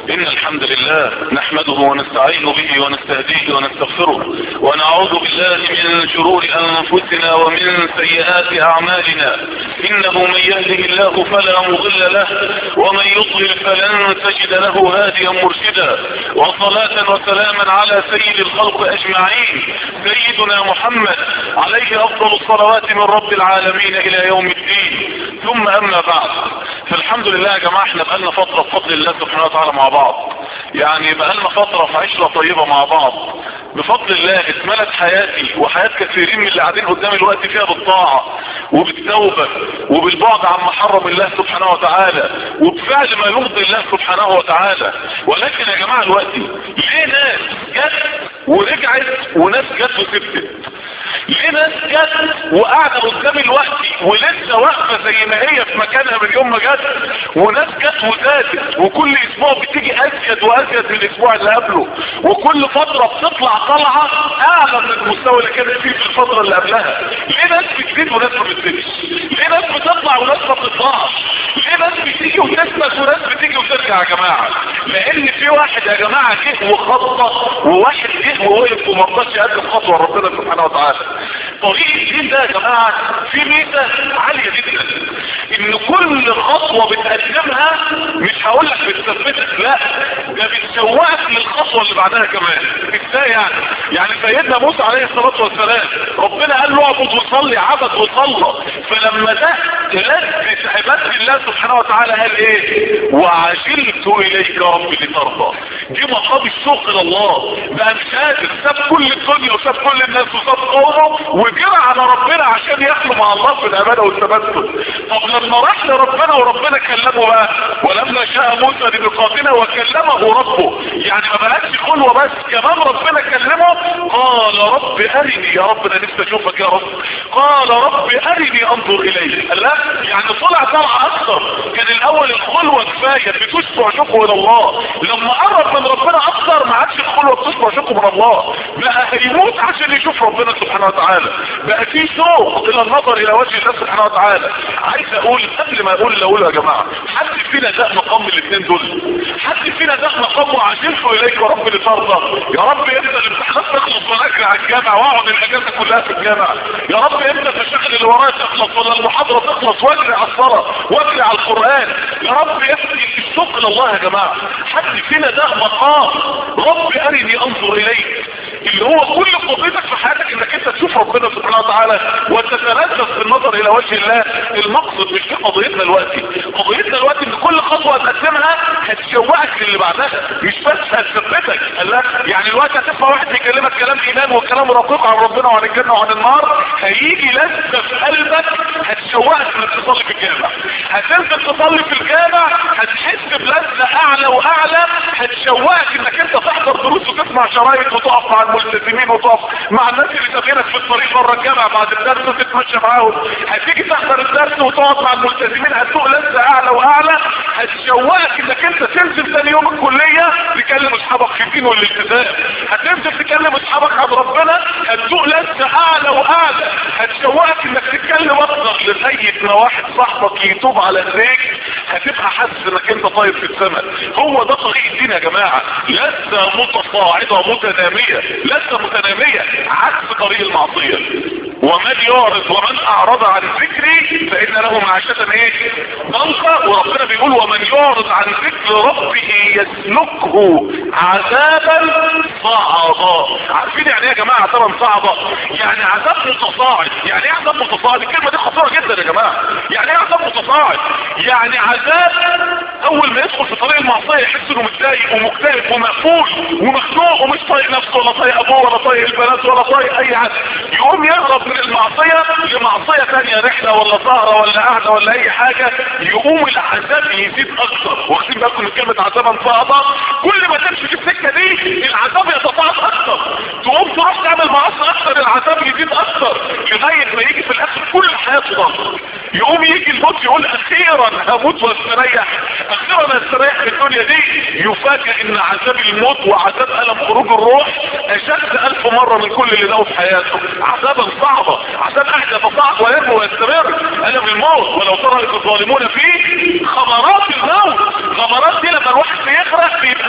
إن الحمد لله نحمده ونستعين به ونستهديه ونستغفره ونعوذ بالله من شرور أنفسنا ومن سيئات أعمالنا إنه من يهده الله فلا مضل له ومن يضلل فلن تجد له هاديا مرشدا وصلاة وسلاما على سيد الخلق أجمعين سيدنا محمد عليه أفضل الصلوات من رب العالمين إلى يوم الدين ثم أما بعد فالحمد لله يا جماعة احنا بقالنا فترة بفضل الله سبحانه وتعالى مع بعض يعني بقالنا فترة في عشرة طيبة مع بعض بفضل الله اتملت حياتي وحياة كثيرين من اللي قاعدين قدامي الوقت فيها بالطاعة وبالتوبة وبالبعد عما حرم الله سبحانه وتعالى وبفعل ما يرضي الله سبحانه وتعالى ولكن يا جماعة الوقت ليه ناس جت ورجعت وناس جت وسبتت ليه ناس جت وقاعدة قدامي الوقت ولسه واقفة زي ما هي في مكانها من يوم ما جت وناس جت وزادت وكل اسبوع بتيجي ازيد وازيد من الاسبوع اللي قبله وكل فترة بتطلع طلعة اعلى من المستوى اللي كانت فيه في الفترة اللي قبلها ليه ناس بتزيد وناس ما بتزيدش ليه ناس بتطلع وناس ما بتطلعش ليه ناس بتيجي وتثبت وناس بتيجي وترجع يا جماعة لان في واحد يا جماعة جه وخطط وواحد جه ووقف وما رضاش يقدم خطوة ربنا سبحانه وتعالى طريق الدين ده يا جماعة في ميزة عالية جدا ان كل خطوة بتقدمها مش هقول لك بتثبتك لا ده بتسوقك للخطوة اللي بعدها كمان ازاي يعني يعني سيدنا موسى عليه الصلاة والسلام ربنا قال له اعبد وصلي عبد وصلى فلما ده لذت عبادة الله سبحانه وتعالى قال ايه وعجلت اليك ربي لترضى دي مقام الشوق الى الله بقى مش قادر ساب كل الدنيا وساب كل الناس وساب قومه وجرى على ربنا عشان يخلو مع الله في العباده والتبتل طب لما راح لربنا وربنا كلمه بقى ولما شاء موسى لميقاتنا وكلمه ربه يعني ما بقتش خلوه بس كمان ربنا كلمه قال رب ارني يا رب انا نفسي اشوفك يا رب قال رب ارني انظر اليك قال لا يعني طلع طلعه اكثر كان الاول الخلوه كفايه بتشبع شوقه الى الله لما قرب من ربنا اكثر ما عادش الخلوه بتشبع شوقه من الله بقى هيموت عشان يشوف ربنا سبحانه وتعالى بقى في شوق الى النظر الى وجه الله سبحانه وتعالى عايز اقول قبل ما اقول اللي اقوله يا جماعه حد فينا ده مقام الاثنين دول حد فينا ده مقام وعجلت اليك يا رب لترضى يا رب امتى الامتحانات تخلص وانا اجري على الجامع واقعد الاجازه كلها في الجامع يا رب امتى المشاغل اللي ورايا تخلص ولا المحاضره تخلص واجري على الصلاه واجري على القران يا رب امتى الشوق الى الله يا جماعه حد فينا ده مقام رب ارني انظر اليك اللي هو كل قضيتك في حياتك انك انت تشوف ربنا سبحانه وتعالى وتتلذذ في النظر الى وجه الله المقصد مش دي قضيتنا دلوقتي قضيتنا دلوقتي ان كل خطوه تقدمها هتشوقك للي بعدها مش بس هتثبتك لا يعني الوقت هتسمع واحد بيكلمك كلام ايمان وكلام رقيق عن ربنا وعن الجنه وعن النار هيجي لذه في قلبك هتشوقك انك تصلي في الجامع هتنزل تصلي في الجامع هتحس بلذه اعلى واعلى هتشوقك انك انت تحضر دروس وتسمع شرايط وتقف مع الملتزمين وتقف مع الناس اللي تغيرك في الطريق بره الجامع بعد الدرس وتتمشى معاهم هتيجي تحضر الدرس وتقعد مع الملتزمين هتسوق لسه اعلى واعلى هتشوقك انك انت تنزل ثاني يوم الكليه تكلم اصحابك في الدين والالتزام هتنزل تكلم اصحابك عن ربنا هتسوق لسه اعلى واعلى هتشوقك انك تتكلم اكتر لغايه ما واحد صاحبك يتوب على ايديك هتبقى حاسس انك انت طاير في السماء هو ده طريق الدين يا جماعه لسه متصاعده متناميه لسه متناميه عكس طريق المعصيه ومن يعرض ومن اعرض عن ذكري فان له معاشة ايه ضنكا وربنا بيقول ومن يعرض عن ذكر ربه يسلكه عذابا صعبا عارفين يعني ايه يا جماعة عذابا صعبا يعني عذاب متصاعد يعني ايه عذاب متصاعد الكلمة دي خطيرة جدا يا جماعة يعني ايه عذاب متصاعد يعني عذاب اول ما يدخل في طريق المعصية يحس انه متضايق ومكتئب ومقفول ومخنوق ومش طايق نفسه ولا طايق ابوه ولا طايق البنات ولا طايق اي حد يقوم يهرب من المعصية لمعصية تانية رحلة ولا سهرة ولا قعدة ولا اي حاجة يقوم العذاب يزيد اكتر واخدين بالكم من كلمة عذابا صعبة كل ما تمشي في السكة دي العذاب يتضاعف اكتر تقوم تروح تعمل معصية اكتر العذاب يزيد اكتر لغاية ما يجي في الاخر كل حياته ضغط يقوم يجي الموت يقول اخيرا هموت واستريح اخيرا استريح في الدنيا دي يفاجئ ان عذاب الموت وعذاب الم خروج الروح اشد الف مرة من كل اللي له في حياته عذابا صعبة عذاب احدى فصعب ويرمى ويستمر الم الموت ولو ترى الظالمون فيه خبرات الموت خبرات دي لما الواحد بيغرق بيبقى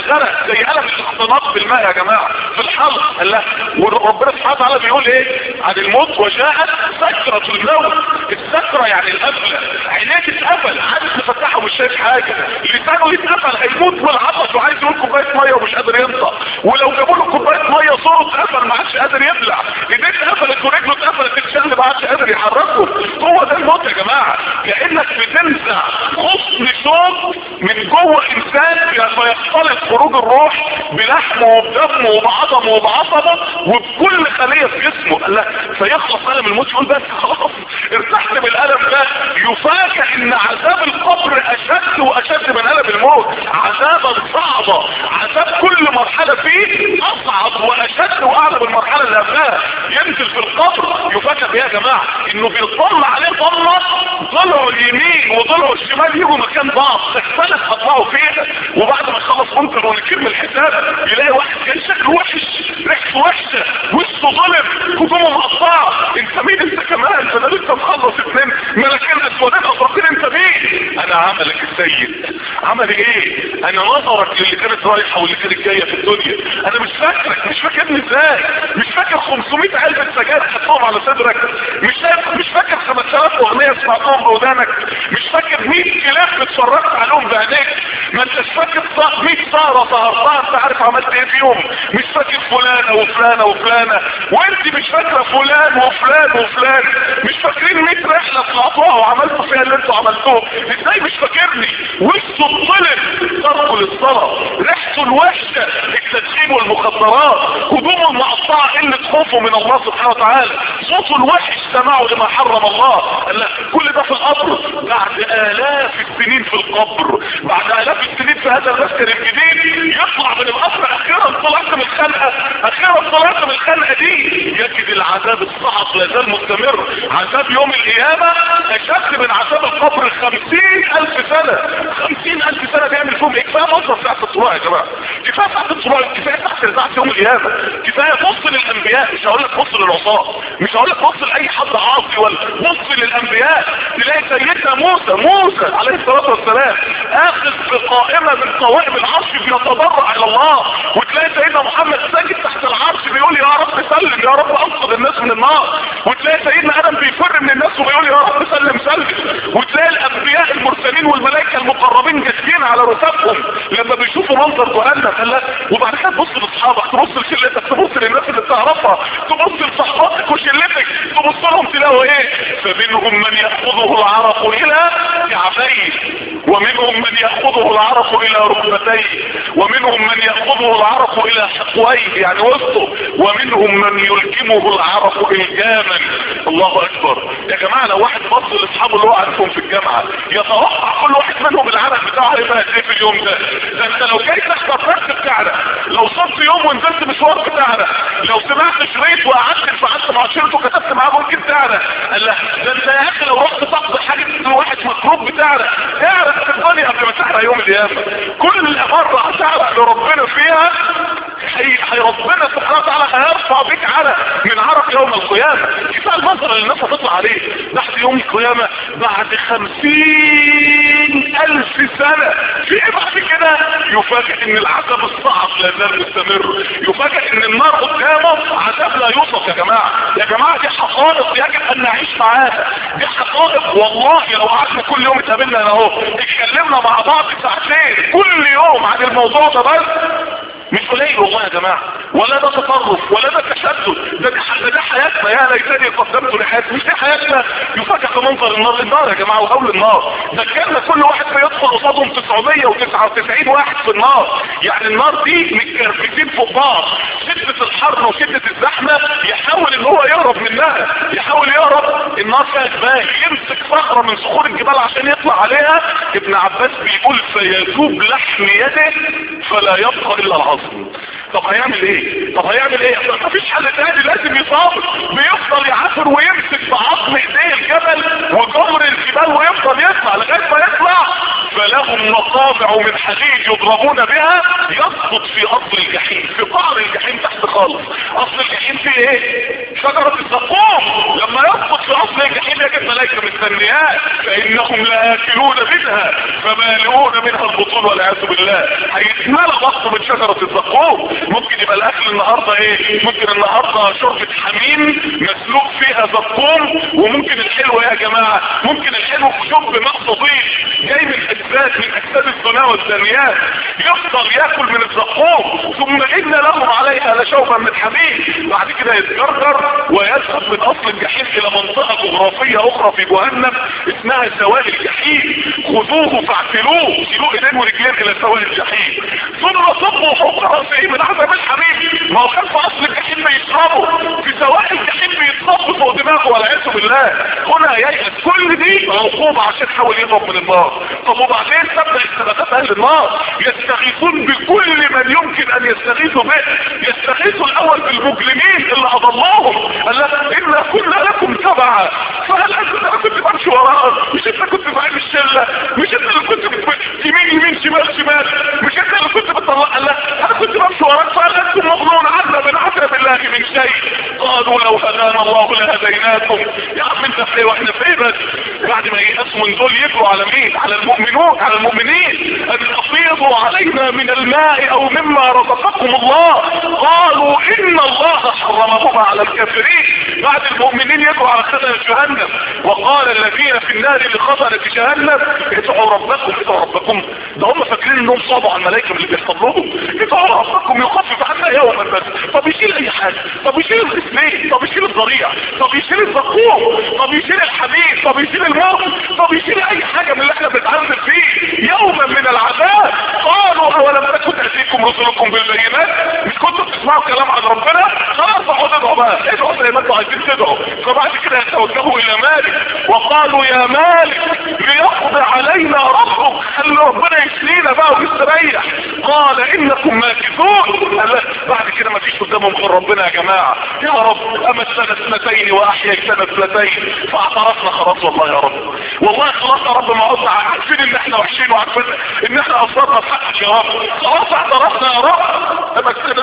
الغرق زي قلم الاختلاط بالماء يا جماعة في الحلق قال لا وربنا سبحانه وتعالى بيقول ايه عن الموت وجاءت سكرة الموت السكرة يعني القفلة عينيك اتقفل عايز تفتحه مش شايف حاجة لسانه يتقفل هيموت بالعطش وعايز يقول كوباية مية ومش قادر ينطق ولو جابوا له كوباية مية صوره اتقفل ما عادش قادر يبلع ايديه اتقفلت ورجله اتقفلت اتشل ما عادش قادر يحركه هو ده الموت يا جماعة كأنك بتنزع غصن صوت من جوه انسان فيختلط خروج الروح بلحمه وبدمه وبعظمه وبعصبه وبكل خلية في جسمه قال لك فيخلص ألم الموت يقول بس خلاص ارتحت من الألم ده يفاجئ ان عذاب القبر اشد واشد من ألم الموت عذابا صعبة عذاب كل مرحلة فيه اصعب واشد واعلى من المرحلة اللي قبلها ينزل في القبر يفاجئ بيه يا جماعة انه بيطلع عليه ضلة ضلعه اليمين وضلعه الشمال يجوا مكان بعض تختلف اطلعوا فيها وبعد ما يخلص منكر ونكير من الحساب يلاقي واحد كان شكله وحش ريحته وحشة وشه ظلم هدومه مقطعة انت مين انت كمان انا لسه مخلص اتنين ملكين اسودين ازرقين انت مين انا عملك السيد عملي ايه انا نظرك للي كانت رايحة واللي كانت جاية في الدنيا انا مش فاكرك مش فاكرني ازاي مش فاكر 500 علبة سجاير حطهم على صدرك مش فاكر مش فاكر 5000 اغنية سمعتهم بودانك مش فاكر 100 كلاب اتفرجت عليهم بعينيك ما انتش فاكر 100 سهرة سهرتها انت عارف عملت ايه فيهم مش فاكر فلانة وفلانة وفلانة وانت مش فاكرة فلان وفلان وفلان مش فاكرين 100 رحلة طلعتوها وعملتوا فيها اللي انتوا عملتوه ازاي مش فاكرني وشه الظلم تركوا للصلاة ريحته الوحشة التدخين والمخدرات هدومه المقطعة قلة خوفه من الله سبحانه وتعالى صوته الوحش سمعه لما حرم الله قال لا كل ده في القبر بعد الاف السنين في القبر بعد الاف السنين في هذا المسكن الجديد يطلع من القبر اخيرا طلعت من الخنقة اخيرا طلعت من الخنقة دي يجد العذاب الصعب لا زال مستمر عذاب يوم القيامة اشد من عذاب القبر خمسين الف سنة خمسين الف سنة بيعمل فيهم ايه كفاية مصر ساعة الطلوع يا جماعة كفاية ساعة الطلوع كفاية تحت ساعة يوم القيامة كفاية بص للانبياء مش هقول لك بص للعصاة مش هقول لك بص لاي حد عاصي ولا بص للانبياء تلاقي سيدنا موسى موسى عليه الصلاة والسلام اخذ بقائمة من قوائم العرش بيتضرع الى الله وتلاقي سيدنا محمد ساجد تحت العرش بيقول يا رب سلم يا رب انقذ الناس من النار وتلاقي سيدنا ادم بيفر من الناس وبيقول يا رب سلم سلم وتلاقي الانبياء المرسلين والملائكة المقربين جاسين على رسابهم لما بيشوفوا منظر جهنم قال لا وبعد كده تبص لاصحابك تبص لشلتك تبص للناس اللي بتعرفها تبص لصحباتك وشلتك تبص لهم تلاقوا ايه فمنهم من ياخذه العرق الى كعبيه ومنهم من ياخذه العرق الى ركبتيه ومنهم من ياخذه العرق الى حقويه يعني وسطه ومنهم من يلجمه العرق الجاما الله اكبر يا جماعه لو واحد بص لاصحابه اللي هو عارفهم في الجامعه يتوقع كل واحد منهم العرق بتاعه هيبقى قد ايه في اليوم ده ده انت لو جاي تحت الرقص بتاعنا لو صرت يوم ونزلت مشوار بتاعنا لو سمعت شريط وقعدت فعلت مع شريط وكتبت معاه ممكن تعرف قال لا ده انت يا اخي لو رحت تقضي حاجه واحد مكروب بتاعنا اعرف في الدنيا قبل ما تحرق يوم القيامه كل مره هتعرف لربنا فيها هي هي ربنا سبحانه وتعالى هيرفع بك على من عرق يوم القيامة كفاية المنظر اللي الناس هتطلع عليه بعد يوم القيامة بعد خمسين الف سنة في ايه بعد كده يفاجئ ان العذاب الصعب لا زال مستمر يفاجئ ان النار قدامه عذاب لا يوصف يا جماعة يا جماعة دي حقائق يجب ان نعيش معاها دي حقائق والله لو قعدنا كل يوم اتقابلنا انا اهو اتكلمنا مع بعض ساعتين كل يوم عن الموضوع ده بس مش قليل والله يا جماعة ولا ده تطرف ولا ده تشدد ده ده, ده حياتنا يا ليتني قدمت لحياتي مش دي حياتنا يفاجئ في منظر النار النار يا جماعة وهول النار ذكرنا كل واحد بيدخل قصادهم 999 واحد في النار يعني النار دي متكرفتين فوق بعض شدة الحر وشدة الزحمة يحاول ان هو يهرب منها يحاول يهرب النار فيها جبال يمسك صخرة من صخور الجبال عشان يطلع عليها ابن عباس بيقول فيذوب لحم يده فلا يبقى الا العظم طب هيعمل ايه طب هيعمل ايه مفيش حل تاني لازم يصابر بيفضل يعافر ويمسك بعظم ايديه الجبل وجمر الجبال ويفضل يطلع لغايه ما يطلع فلهم مقامع من حديد يضربون بها يسقط في اصل الجحيم في قعر الجحيم تحت خالص اصل الجحيم فيه ايه شجرة الزقوم لما يسقط في اصل الجحيم يجد ملائكة مستنيات فانهم لاكلون منها فمالئون منها البطون والعياذ بالله هيتملى بطن من شجرة الزقوم ممكن يبقى الاكل النهاردة ايه ممكن النهاردة شوربة حميم مسلوق فيها زقوم وممكن الحلو يا جماعة ممكن الحلو شرب ماء نظيف جاي من اجساد من اجساد الزنا والزانيات يفضل ياكل من الزقوم ثم ان لهم عليها لشوبا من حميم بعد كده يتجرجر ويذهب من اصل الجحيم الى منطقة جغرافية اخرى في جهنم اسمها سواد الجحيم خذوه فاعتلوه شيلوه ايدين ورجلين الى سواد الجحيم ثم صبوا فوق راسه من عذاب الحميم ما هو كان في اصل الجحيم بيشربوا في سواد الجحيم بيتصب فوق دماغه والعياذ بالله هنا ييأس كل دي عقوبة عشان حاول يهرب من النار طب وبعدين تبدأ استغاثات اهل النار يستغيثون بكل من يمكن ان يستغيثوا به يستغيثوا الاول بالمجرمين اللي اضلهم قال لك انا كنا لكم تبعا فهل انت انا كنت بمشي وراك مش انت كنت في عين الشله مش انت اللي كنت بت- يمين يمين شمال شمال مش انت اللي كنت بتطلع قال لك انا كنت بمشي وراك فهل انتم مغنون عنا من عذاب الله من شيء قالوا لو هدانا الله لهديناكم يا عم انت في إيه واحنا في إيه بس بعد ما يقسموا من دول يجروا على مين على المؤمنون على المؤمنين ان افيضوا علينا من الماء او مما رزقكم الله قالوا ان الله حرمهما على الكافرين بعد المؤمنين يجروا على خزنة جهنم وقال الذين في النار لخزنة جهنم ادعوا ربكم ادعوا ربكم ده هم فاكرين انهم صابوا على الملائكه اللي بيحصل لهم ادعوا ربكم يخفف عنا يوما بس طب يشيل اي حاجه طب يشيل الاسمين طب يشيل الضريع طب يشيل الزقوم طب يشيل الحديد طب يشيل الموت طب يشيل اي حاجه من اللي احنا بنتعذب فيه يوما من العذاب قالوا اولم تكن تاتيكم رسلكم بالبينات مش كنتوا بتسمعوا كلام عن ربنا خلاص اقعدوا ادعوا بقى ادعوا زي ما انتوا عايزين تدعوا فبعد كده يتوجهوا الى مالك وقالوا يا مالك ليقضي علينا ربك خلي ربنا يسلينا بقى ويستريح قال انكم ماكثون قال لا، بعد كده ما فيش قدامهم غير ربنا يا جماعه يا رب امتنا اثنتين واحييتنا اثنتين فاعترفنا خلاص والله يا رب والله خلاص يا رب ما قلنا عارفين ان احنا وحشين وعارفين ان احنا اصابنا في حقك يا رب خلاص اعترفنا يا رب امتنا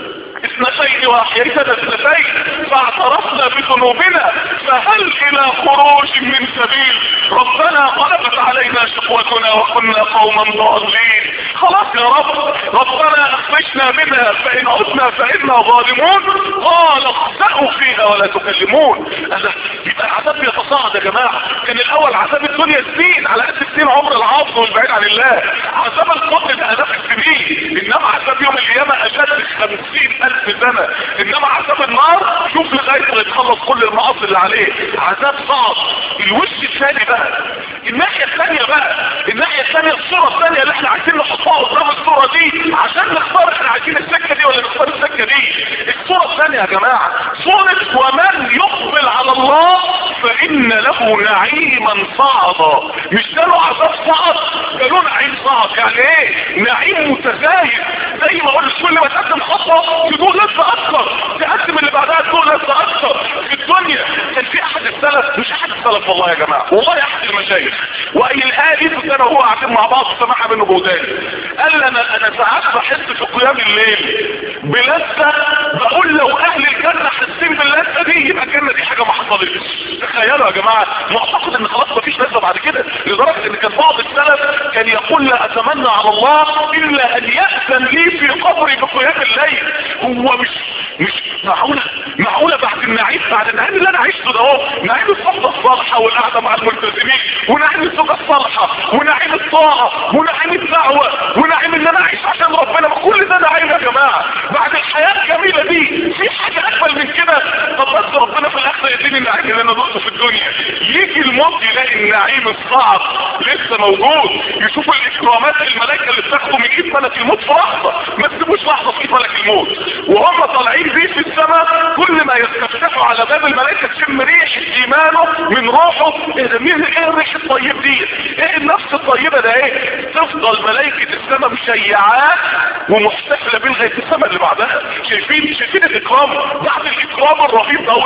اثنتين واحييتنا اثنتين فاعترفنا بذنوبنا فهل الى خروج من سبيل ربنا غلبت علينا شقوتنا وكنا قوما ضالين خلاص يا رب ربنا اخرجنا منها فان عدنا فانا ظالمون قال اخسأوا فيها ولا تكلمون أنا يبقى العذاب بيتصاعد يا جماعه كان الاول عذاب الدنيا سنين على قد سنين عمر العاصي والبعيد عن الله عذاب القبر بالاف السنين انما عذاب يوم القيامه اشد خمسين الف سنه انما عذاب النار شوف لغايه ما يتخلص كل المعاصي اللي عليه عذاب صعب الوش الثاني بقى الناحيه الثانيه بقى الناحيه الثانيه الصوره الثانيه اللي احنا عايزين نحطها قدام الصوره دي عشان نختار احنا عايزين السكه دي ولا نختار السكه دي الصوره الثانيه يا جماعه صوره ومن يقبل على الله فان له نعيما صعدا مش ده له عذاب صعب ده له نعيم صعب يعني ايه نعيم متزايد زي ما قلت كل ما تقدم خطوه تدور لسه اكتر تقدم اللي بعدها تدور لسه اكتر في الدنيا كان في احد السلف مش احد السلف والله يا جماعه والله احد المشايخ وقال الآن كنت انا وهو قاعدين مع بعض سمعها منه بوداني قال لي انا انا ساعات بحس في قيام الليل بلذة بقول لو اهل الجنة حاسين باللذة دي يبقى الجنة دي حاجة ما حصلتش تخيلوا يا جماعة معتقد ان خلاص مفيش لذة بعد كده لدرجة ان كان بعض السلف كان يقول لا اتمنى على الله الا ان يأذن لي في قبري بقيام الليل هو مش مش معقولة معقولة بعد النعيم بعد النعيم اللي انا عشته ده اهو نعيم الصحبة الصالحة والقعدة مع الملتزمين ونعيم الزوجة الصالحة ونعيم الطاعة ونعيم الدعوة ونعيم ان انا اعيش عشان ربنا ما كل ده نعيم يا جماعة بعد الحياة الجميلة دي في حاجة اجمل من كده طب بس ربنا في الاخر يديني النعيم اللي انا دقته في الدنيا يجي الموت يلاقي النعيم الصعب لسه موجود يشوف الاكرامات الملائكة اللي بتاخده من ايد ملك الموت في لحظة ما تسيبوش لحظة في ايد ملك الموت وهم طالعين بيه في السماء كل ما يستفتحوا على باب الملائكة تشم ريحة ايمانه من روحه ايه ده مين ايه الريح الطيب دي ايه النفس الطيبة ده ايه تفضل ملائكة السماء مشيعات ومحتفلة بيه لغاية السماء اللي بعدها شايفين شايفين الاكرام بعد الاكرام الرهيب ده والله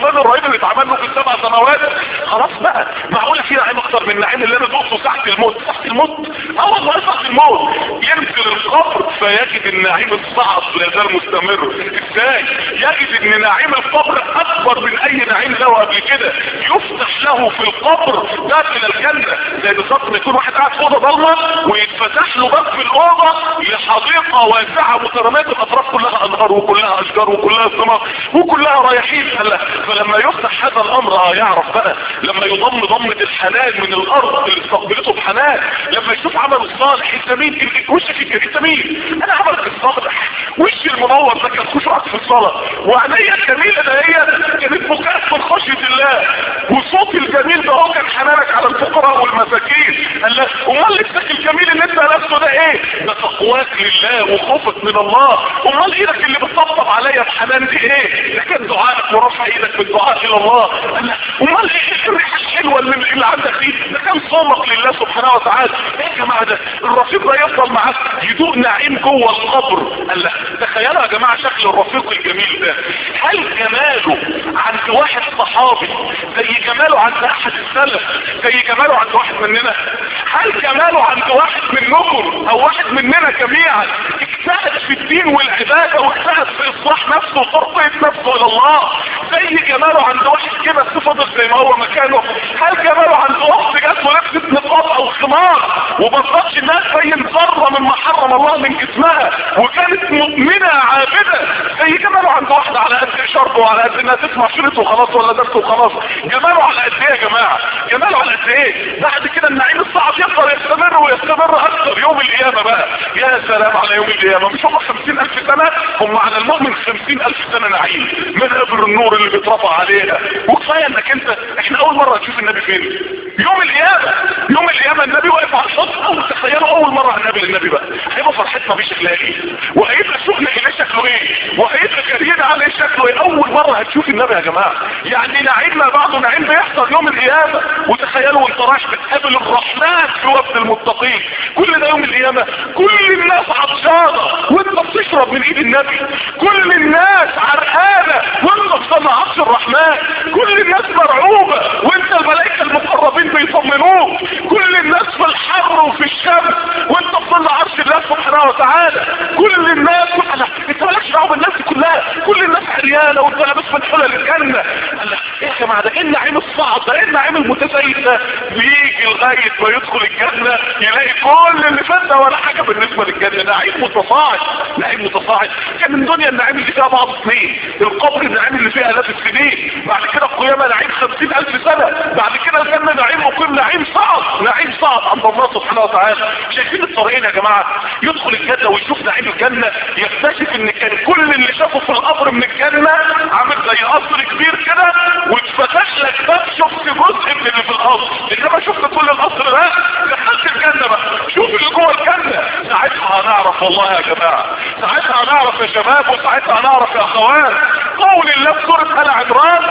البستان الرهيب اللي اتعمل له في السبع سنوات خلاص بقى معقوله في نعيم اكتر من النعيم اللي انا دقته ساعه الموت ساعه الموت اه والله ساعه الموت ينزل القبر فيجد النعيم الصعب لا زال مستمر ازاي يجد ان نعيم القبر اكبر من اي نعيم له قبل كده يفتح له في القبر باب من الجنه زي بالظبط ما يكون واحد قاعد في اوضه ضلمه ويتفتح له باب في الاوضه لحديقه واسعه مترامات الاطراف كلها انهار وكلها اشجار وكلها ثمار وكلها رايحين هلا فلما يفتح هذا الامر اه يعرف بقى لما يضم ضمه الحنان من الارض اللي استقبلته بحنان لما يشوف عمله الصالح انت مين وشك انت مين انا عملك الصالح وشي المنور ده كان خشوعك في الصلاه وعينيا الجميله ده هي كانت بكاء من خشيه الله وصوتي الجميل ده هو كان حنانك على الفقراء والمساكين قال لك امال لبسك الجميل اللي انت لابسه ده ايه ده تقواك لله وخوفك من الله امال ايدك اللي بتطبطب عليا بحنان دي ايه ده كان دعائك ورفع ايدك بالدعاء الى الله قال لك امال ايه الريحه الحلوه اللي, اللي عندك دي ده كان صومك لله سبحانه وتعالى ايه يا جماعه ده الرفيق ده يفضل معاك يدوق نعيم جوه القبر قال لك تخيلوا يا جماعه شكل الرفيق الجميل ده هل جماله عند واحد صحابي زي جماله عند احد السلف زي جماله عند واحد مننا هل جماله عند واحد منكم او واحد مننا جميعا اجتهد في الدين والعبادة واجتهد في اصلاح نفسه وترقية نفسه الى الله زي جماله عند واحد كده صفة زي ما هو مكانه هل جماله عند اخت جات ولبست نقاب او خمار وبطلتش الناس تبين ذره مما حرم الله من جسمها وكانت مؤمنة عابدة زي جماله عند واحدة على قد شرط وعلى قد انها تسمع شريط وخلاص ولا درس وخلاص جماله على قد ايه يا جماعة جماله على قد ايه بعد كده النعيم الصعب يفضل يستمر ويستمر اكثر يوم القيامة بقى يا سلام على يوم القيامة مش هم خمسين الف سنة هم على المؤمن خمسين الف سنة نعيم من قبر النور اللي بيترفع عليها وكفاية انك انت احنا اول مرة نشوف النبي فين يوم القيامة يوم القيامة النبي واقف على الحوض اول تخيلوا اول مرة هنقابل النبي بقى هيبقى فرحتنا بيه شكلها ايه وهيبقى شغل اليه شكله ايه وهيبقى كريم عليه شكله ايه اول مرة هتشوف النبي يا جماعة يعني نعيم ما بعده نعيم بيحصل يوم القيامة وتخيلوا وانت رايح بتقابل الرحمن في وفد المتقين كل ده يوم القيامة كل الناس عطشانة وانت بتشرب من ايد النبي كل الناس عرقانة وانت بتصنع عطش الرحمن كل الناس مرعوبة وانت الملائكة المقربين بيطمنوك كل الناس في الحر وفي الشمس وانت بتصنع عرش الله سبحانه وتعالى كل الناس انا انت مالكش دعوه بالناس دي كلها كل الناس عريانه وانت لابس من حلل الجنه قال لك ايه يا جماعه ده ايه النعيم الصعب ده ايه النعيم المتسيد ده بيجي لغايه ما يدخل الجنه يلاقي كل اللي فات ده ولا حاجه بالنسبه للجنه نعيم متصاعد نعيم متصاعد كان الدنيا النعيم اللي فيها بعض سنين القبر النعيم اللي فيها الاف السنين بعد كده القيامه نعيم خمسين الف سنه بعد كده الجنه نعيم مقيم نعيم صعب نعيم صعب عند الله سبحانه وتعالى شايفين الطريقين يا جماعه يدخل الجنه ويشوف نعيم الجنه يكتشف ان كان كل اللي شافه في القبر من الجنه عامل زي قصر كبير كده واتفتح لك باب شفت جزء من اللي في القصر انما شفت كل القصر ده دخلت الجنه بقى شوف اللي جوه الجنه ساعتها هنعرف والله يا جماعه ساعتها هنعرف يا شباب وساعتها هنعرف يا اخوان قول الله في سوره ال عمران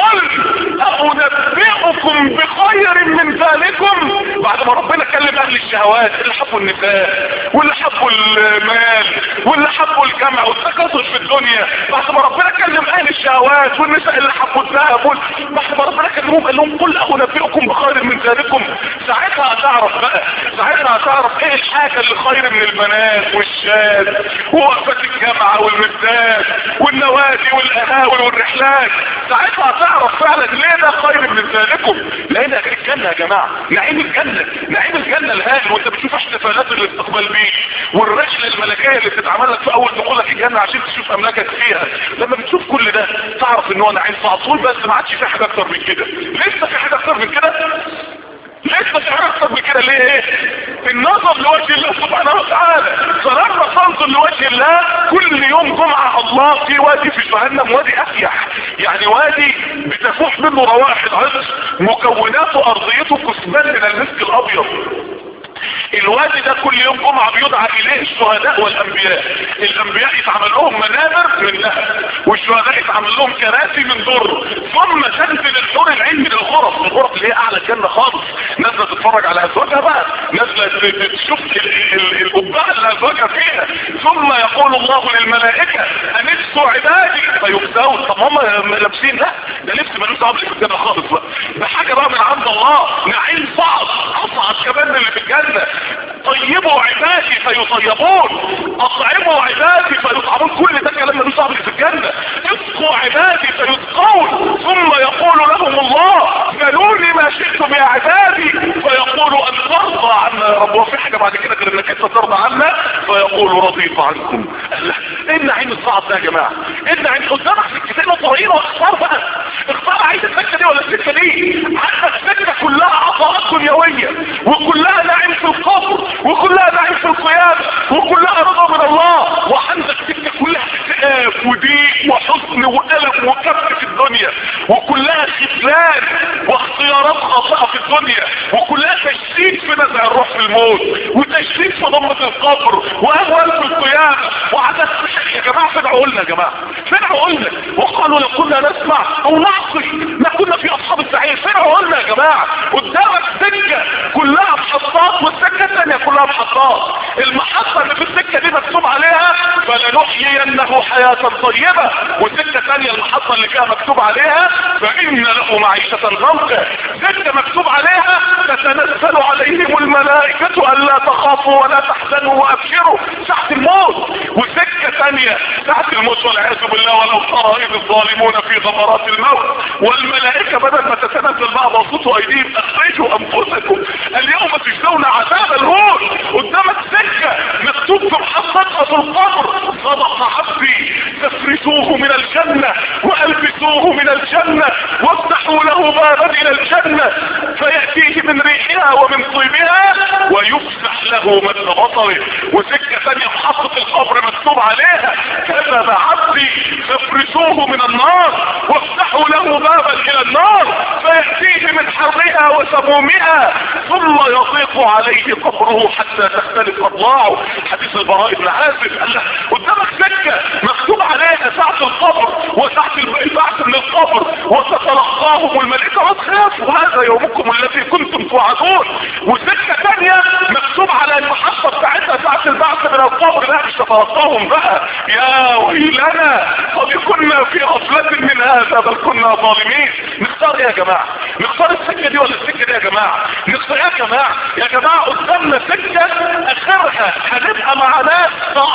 قل انبئكم بخير من ذلكم بعد ما ربنا كلم اهل الشهوات اللي حبوا النساء واللي حبوا المال واللي حبوا الجمع والتكاثر في الدنيا بعد ما ربنا كلم اهل الشهوات والنساء اللي حبوا الذهب بعد ما ربنا كلمهم قال لهم قل انبئكم بخير من ذلكم ساعتها هتعرف بقى ساعتها هتعرف ايه الحاجه اللي خير من البنات والشاد ووقفات الجامعه والمدات والنوادي والقهاوي والرحلات ساعتها هتعرف فعلا ليه ده خير من ذلكم لان الجنه يا جماعه نعيم الجنه نعيم الجنه الهائل وانت بتشوف احتفالات الاستقبال بيك والرحله الملكيه اللي بتتعمل لك في اول دخولك الجنه عشان تشوف املاكك فيها لما بتشوف كل ده تعرف ان هو نعيم صعب طول بس ما عادش في حاجه اكتر من كده لسه في حاجه اكتر من كده لسه في حاجه اكتر من كده ليه ايه النظر لوجه الله سبحانه وتعالى فلما تنظر لوجه الله كل يوم جمعة الله في وادي في جهنم وادي افيح يعني وادي بتفوح منه روائح العطر مكوناته ارضيته كثبان من المسك الابيض الوادي ده كل يوم جمعة بيدعى اليه الشهداء والانبياء الانبياء يتعمل لهم منابر من ذهب والشهداء يتعمل لهم كراسي من در ثم تنزل الحور العين من الغرف الغرف اللي هي اعلى الجنة خالص نازلة تتفرج على ازواجها بقى نازلة تشوف القبعة اللي ازواجها فيها ثم يقول الله للملائكة انفسوا عبادي فيكسون طب هم لابسين لا ده لبس ملوش دعوه كده خالص بقى ده حاجه بقى من عند الله نعيم صعب اصعب كمان من اللي في الجنه طيبوا عبادي فيطيبون اطعموا عبادي فيطعمون كل ده كلام ملوش دعوه في الجنه اسقوا عبادي فيسقون ثم يقول لهم الله سالوني ما شئتم يا عبادي فيقولوا ان ترضى عنا يا رب وفي حاجه بعد كده غير انك انت ترضى عنا فيقول رضيت عنكم الله ايه النعيم الصعب ده يا جماعه ايه النعيم قدامك سكتين وطريقين واختار بقى اختار عايز السكه دي ولا السكه دي عندك السكه كلها عطاءات دنيويه وكلها نعيم في القبر وكلها نعيم في القيامه وكلها رضا من الله وعندك سكه كلها اكتئاب وضيق وحزن والم وكبت في الدنيا وكلها خذلان واختيارات خاطئه في الدنيا وكلها تشديد في نزع الروح في الموت وتشديد في ضمه القبر واهوال في القيامه وعدد يا جماعه فين عقولنا يا جماعه فين عقولنا وقالوا لو كنا نسمع او نعقل ما كنا في اصحاب السعير فين عقولنا يا جماعه قدامك سكه كلها محطات والسكه الثانيه كلها محطات المحطه اللي في السكه دي مكتوب عليها فلنحيينه حياه طيبه والسكه الثانيه المحطه اللي فيها مكتوب عليها فان له معيشه ضنكا سكه مكتوب عليها تتنزل عليهم الملائكه الا تخافوا ولا تحزنوا وابشروا ساعه الموت وسكه ثانيه ساعه الموت والعياذ بالله ولو ترى اذ الظالمون في غمرات الموت والملائكه بدل ما تتنزل بقى بسطوا ايديهم اخرجوا انفسكم اليوم تجزون عذاب الهون قدامك سكه مكتوب في محطتها في القبر صدق عبدي تفرسوه من الجنه والبسوه من الجنه وافتحوا له بابا الى الجنه فياتيه من ريحها ومن طيبها ويفتح له مد بصره وسكه ثانيه محطه القبر مكتوب عليها كذب عبدي فافرسوه من النار وافتحوا له بابا الى النار فيأتيه من حرها وسمومها ثم يضيق عليه قبره حتى تختلف اضلاعه حديث البراء بن عازب قال له قدامك سكة مكتوب عليها ساعة القبر وساعة البعث من القبر وتتلقاهم الملائكة وتخافوا هذا يومكم الذي كنتم توعدون وسكة ثانية مكتوب على المحطة بتاعتها ساعة البعث من القبر لا مش تتلقاهم بقى يا ويلنا قد كنا في غفلة من هذا بل كنا ظالمين نختار ايه يا جماعة نختار السكة دي ولا السكة دي يا جماعة نختار ايه يا جماعة يا جماعة قدامنا سكة اخرها هنبقى مع ناس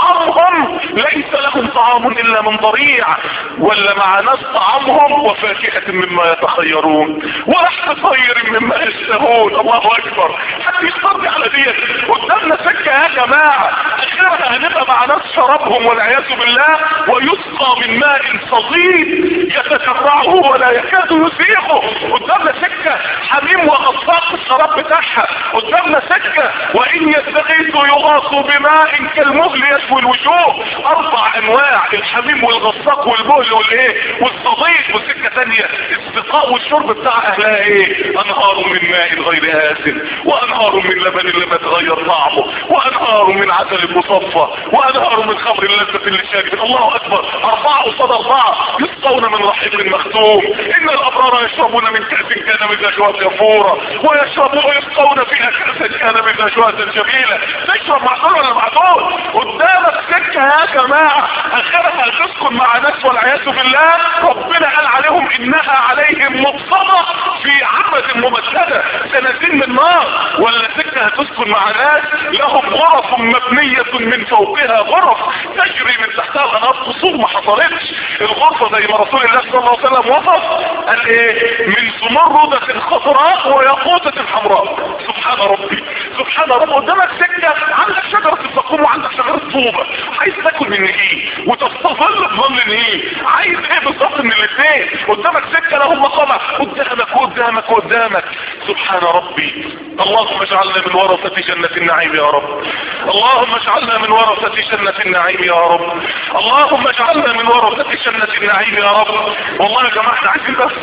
طعامهم ليس لهم طعام الا من ضريع ولا مع ناس طعامهم وفاكهة مما يتخيرون ولحم طير مما يشتهون الله اكبر حد يصدق على ديت قدامنا سكة يا جماعة اخرها هنبقى مع ناس شربهم والعياذ بالله ويسقى من ماء صديد يتكرعه ولا يكاد يسيقه قدامنا سكة حميم وغطاق الشراب بتاعها قدامنا سكة وان يستغيثوا يغاثوا بماء كالمهل يشوي الوجوه اربع انواع الحميم والغساق والمهل والايه والصديق وسكة ثانية السقاء والشرب بتاع اهلها ايه انهار من ماء غير آسن وانهار من لبن لم يتغير طعمه وانهار من عسل مصفى وانهار من خمر لذة للشارب الله اكبر اربعة قصاد اربعة يسقون من رحيق مختوم ان الابرار يشربون من كأس كان مزاجها كفورا ويشربون ويسقون فيها كأسا كان مزاجها جميلة تشرب معدول ولا معدول قدامك سكة يا جماعة اخرها تسكن مع ناس والعياذ بالله ربنا قال عليهم انها عليهم مبصرة في عمد ممثلة سنتين من نار ولا سكة هتسكن مع ناس لهم غرف مبنية من فوقها غرف تجري من تحتها الانهار قصور ما حصلتش الغرفة زي ما رسول الله صلى الله عليه وسلم وصف قال ايه من زمردة خضراء وياقوتة حمراء سبحان ربي سبحان ربي قدامك سكة عندك شجرة الزقوم وعندك شجرة طوبة عايز تاكل من ايه وتستظل بظل ايه عايز ايه بالظبط من الاثنين قدامك سكة لهم مقامة قدامك وقدامك وقدامك سبحان ربي اللهم اجعلنا من ورثة جنة النعيم يا رب اللهم اجعلنا من ورثة جنة النعيم يا رب اللهم اجعلنا من ورثة جنة النعيم يا رب والله يا جماعة احنا عايزين بس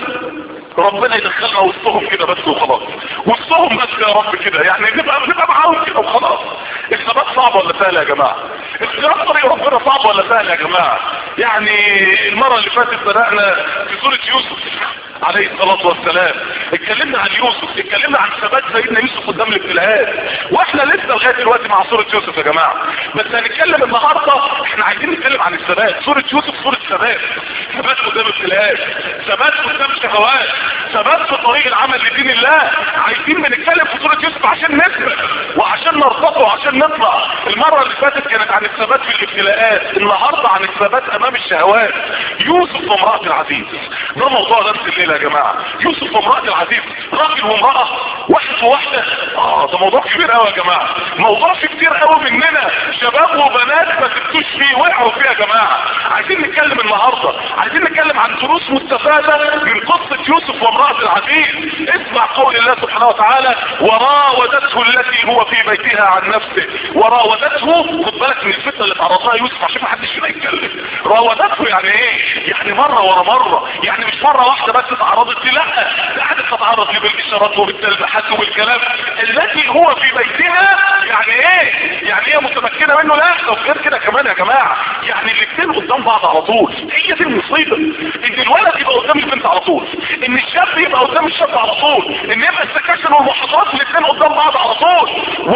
ربنا يدخلنا وسطهم كده بس وخلاص وسطهم بس يا رب كده يعني نبقى نبقى معاهم كده وخلاص الثبات صعب ولا سهل يا جماعه اختيار طريق ربنا صعب ولا سهل يا جماعه يعني المره اللي فاتت بدانا في سوره يوسف عليه الصلاة والسلام اتكلمنا عن يوسف اتكلمنا عن ثبات سيدنا يوسف قدام الابتلاءات واحنا لسه لغاية دلوقتي مع سورة يوسف يا جماعة بس هنتكلم النهاردة احنا عايزين نتكلم عن الثبات سورة يوسف سورة ثبات ثبات قدام الابتلاءات ثبات قدام الشهوات ثبات في طريق العمل لدين الله عايزين بنتكلم في سورة يوسف عشان نثبت وعشان نرتقي وعشان نطلع المرة اللي فاتت كانت عن الثبات في الابتلاءات النهاردة عن الثبات امام الشهوات يوسف وامرأة العزيز ده موضوع درس الليلة يا جماعة يوسف وامرأة العزيز راجل وامرأة واحد وواحدة اه ده موضوع كبير قوي يا جماعة موضوع في كتير قوي مننا شباب وبنات ما تبتوش فيه وقعوا فيه يا جماعة عايزين نتكلم النهاردة عايزين نتكلم عن دروس مستفادة من قصة يوسف وامرأة العزيز اسمع قول الله سبحانه وتعالى وراودته التي هو في بيتها عن نفسه وراودته خد بالك من الفتنة اللي تعرضها يوسف عشان ما حدش فينا يتكلم راودته يعني ايه يعني مرة ورا مرة يعني مش مرة واحدة بس اتعرضت لي لا ده قعدت تتعرض لي بالاشارات وبالتلميحات وبالكلام التي هو في بيتها يعني ايه يعني هي متمكنة منه لا لو غير كده كمان يا جماعة يعني الاثنين قدام بعض على طول هي دي المصيبة ان الولد يبقى قدام البنت على طول ان الشاب يبقى قدام الشاب على طول ان يبقى السكاشن والمحاضرات الاثنين قدام بعض على طول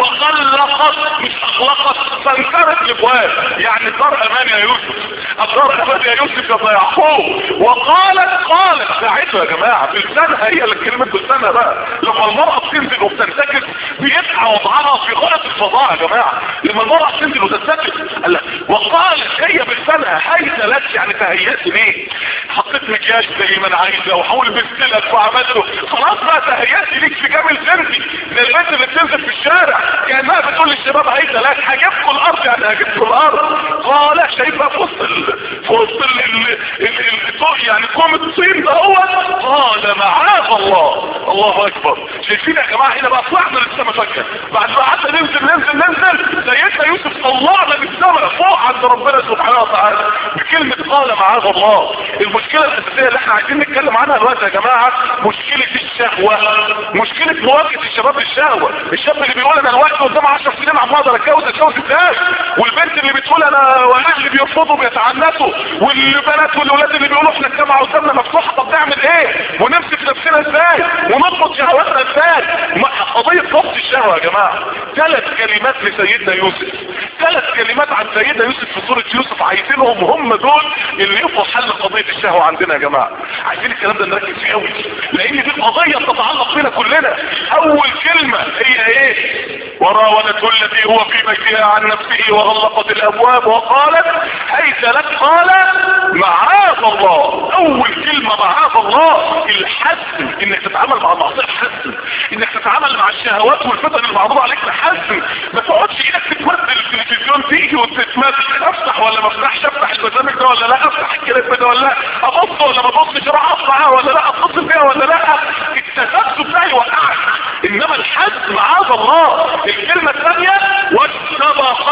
وغلقت مش اغلقت فانكرت الابواب يعني الدار امان يا يوسف الدار امان يا يوسف يا يعقوب وقالت قالت ساعتها يا جماعة بلسانها هي اللي كلمة بلسانها بقى لما المرأة بتنزل وبتنتكس بيبقى وضعها في غاية الفظاعة يا جماعة لما المرأة بتنزل وتنتكس قال لك وقالت هي بلسانها هيت لك يعني تهيأت ليه حطيت مكياج زي ما انا عايزة وحاول بستلك وعملته خلاص بقى تهيأت ليك في جمل بنتي زي البنت اللي بتنزل في الشارع كانها بتقول للشباب هيت لك هجيبكم الارض يعني هجيبكم الارض قال شايفها في وسط ال... في وسط ال... ال... ال... ال... يعني قوم الطين ده هو قال معاذ الله الله اكبر شايفين يا جماعه هنا بقى طلعنا للسما فجاه بعد ما قعدنا ننزل ننزل ننزل سيدنا يوسف طلعنا للسما فوق عند ربنا سبحانه وتعالى بكلمه قال معاذ الله المشكله الاساسيه اللي احنا عايزين نتكلم عنها دلوقتي يا جماعه مشكله الشهوه مشكله مواجهه الشباب للشهوه الشاب اللي بيقول انا الوقت قدام 10 سنين عم اقدر اتجوز اتجوز ازاي والبنت اللي بتقول انا واهلي بيرفضوا بيتعنتوا والبنات والولاد اللي بيقولوا احنا الجامعه قدامنا مفتوحه طب نعمل ايه ونمسك نفسنا ازاي ونضبط شهواتنا ازاي قضيه ضبط الشهوه يا جماعه ثلاث كلمات لسيدنا يوسف ثلاث كلمات عن سيدنا يوسف في سوره يوسف عايزينهم هم دول اللي يبقوا حل قضيه الشهوه عندنا يا جماعه عايزين الكلام ده نركز فيه قوي لان دي قضيه تتعلق بينا كلنا اول كلمه هي ايه وراودته التي هو في بيتها عن نفسه وغلقت الابواب وقالت هيت لك قال معاذ الله اول كلمة معاذ الله الحزم انك تتعامل مع المعصية حزم انك تتعامل مع الشهوات والفتن المعروضة عليك بحزم ما تقعدش ايدك تتمثل التلفزيون تيجي وتتمثل افتح ولا ما افتحش افتح البرنامج ده ولا لا افتح الكلام ده ولا لا ابص ولا ما ابصش راح اطلع ولا لا اتصل بيها ولا لا التذبذب بتاعي وقعك انما الحزم معاذ الله الكلمة الثانية واستبق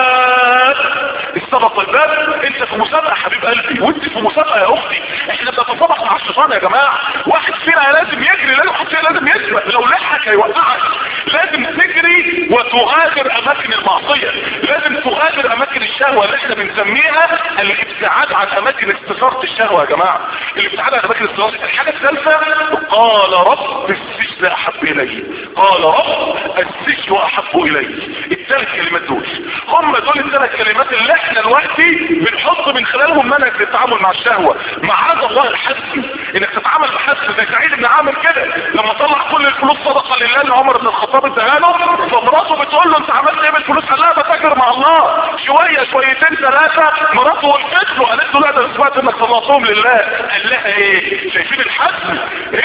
الباب استبق الباب انت في مسابقة حبيب قلبي وانت في مسابقة يا اختي احنا بنتسابق مع الشيطان يا جماعة واحد فينا لازم يجري لازم واحد فينا لازم يسبق لو لحك هيوقعك لازم تجري وتغادر اماكن المعصية لازم تغادر اماكن الشهوة اللي احنا بنسميها الابتعاد عن اماكن استثارة الشهوة يا جماعة الابتعاد عن اماكن استثارة الحاجة الثالثة قال رب السجن احب الي قال رب السجن احب الي الثلاث كلمات دول هم دول الثلاث كلمات اللي احنا دلوقتي بنحط من خلالهم منهج للتعامل مع الشهوة معاذ الله الحسن انك تتعامل بحسن زي سعيد بن عامر كده لما طلع كل الفلوس صدقة لله ان عمر بن الخطاب اداها له فمراته بتقول له انت عملت ايه بالفلوس قال لها بتاجر مع الله شوية شويتين ثلاثة مراته وقفت له قالت له لا ده سمعت انك طلعتهم لله قال لها ايه شايفين الحسن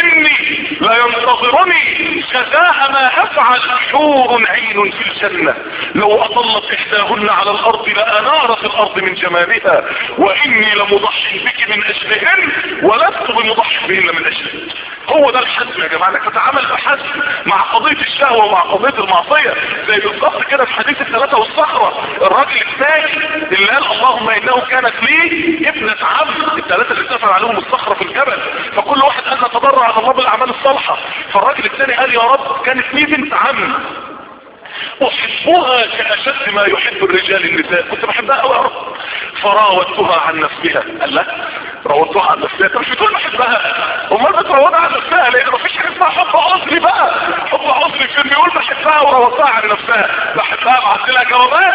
اني لا ينتظرني جزاء ما افعل حور عين في الجنة لو اطلت احداهن على الارض لانارت الارض من جمالها واني لمضحي بك من اجلهن ولست بمضحي بهن من اجلهن هو ده الحزم يا جماعة انك تتعامل بحزم مع قضية الشهوة ومع قضية المعصية زي بالظبط كده في حديث الثلاثة والصخرة الراجل الثاني اللي قال اللهم انه كانت لي ابنة عم الثلاثة اللي اتفق عليهم الصخرة في الجبل فكل واحد قال نتضرع على الله بالاعمال الصالحة فالراجل الثاني قال يا رب كانت لي بنت عم احبها كاشد ما يحب الرجال النساء كنت بحبها قوي يا رب فراودتها عن نفسها قال لا راودتها عن نفسها انت مش بتقول بحبها امال بتراودها عن نفسها ليه مفيش حاجه اسمها حب عذري بقى حب عذري فين بيقول بحبها وراودتها عن نفسها بحبها بعت لها جوابات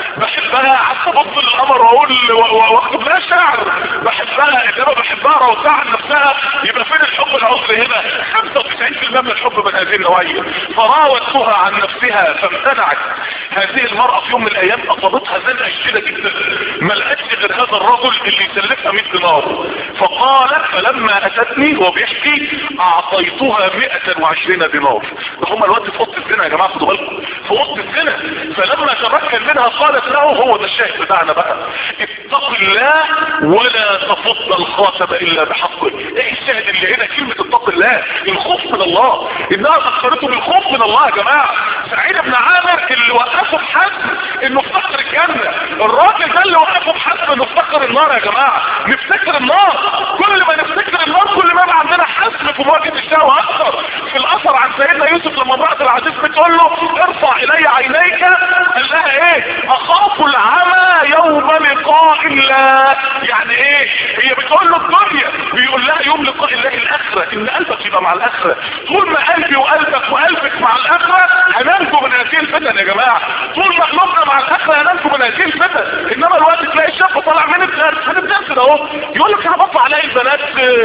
بحبها قعدت ابص للقمر واقول واكتب لها شعر بحبها انما بحبها راودتها عن نفسها يبقى فين الحب العذري هنا 95% من الحب من هذه النوعيه فراودتها عن نفسها فامتنعت هذه المرأة في يوم من الايام اصابتها زنقة شديدة جدا ما لقتش غير هذا الرجل اللي يسلفها 100 دينار فقالت فلما اتتني هو بيحكي اعطيتها 120 دينار ده هم الوقت في اوضه الزنا يا جماعه خدوا بالكم في اوضه الزنا فلما تمكن منها قالت له هو ده الشاهد بتاعنا بقى اتق الله ولا تفض الخاتم الا بحقه ايه الشاهد اللي هنا كلمه اتق الله الخوف من الله انها ذكرته بالخوف من الله يا جماعه سعيد بن عامر اللي وقفه بحد انه افتكر الجنه الراجل ده اللي وقفه بحد انه افتكر النار يا جماعه نفتكر النار كل ما نفتكر النار كل ما يبقى عندنا حزم في مواجهه الشهوه اكثر في الاثر عن سيدنا يوسف لما امراه العزيز بتقول له ارفع الي عينيك قال لها ايه اخاف العمى يوم لقاء الله يعني ايه هي بتقول له الدنيا بيقول لها يوم لقاء الله الاخره ان قلبك يبقى مع الاخره طول ما قلبي وقلبك وقلبك مع الاخره هننجو من هذه الفتن يا جماعه طول ما قلوبنا مع الاخره هننجو من هذه الفتن انما الوقت تلاقي الشاب طالع من الدرس من الدرس ده اهو يقول لك انا بطلع الاقي البنات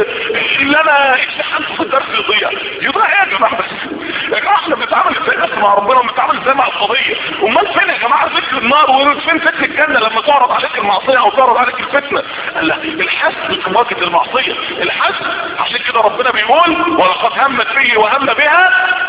اللي انا اتشحنت في الدرس يضيع يضيع ايه يا جماعه بس يا جماعه احنا بنتعامل ازاي بس مع ربنا وبنتعامل ازاي مع القضيه امال فين يا جماعه ذكر النار وفين فتن الجنه لما تعرض عليك المعصيه او تعرض عليك الفتنه لا الحسن في مواجهه المعصيه الحسن عشان كده ربنا بيقول ولقد همت به وهم بها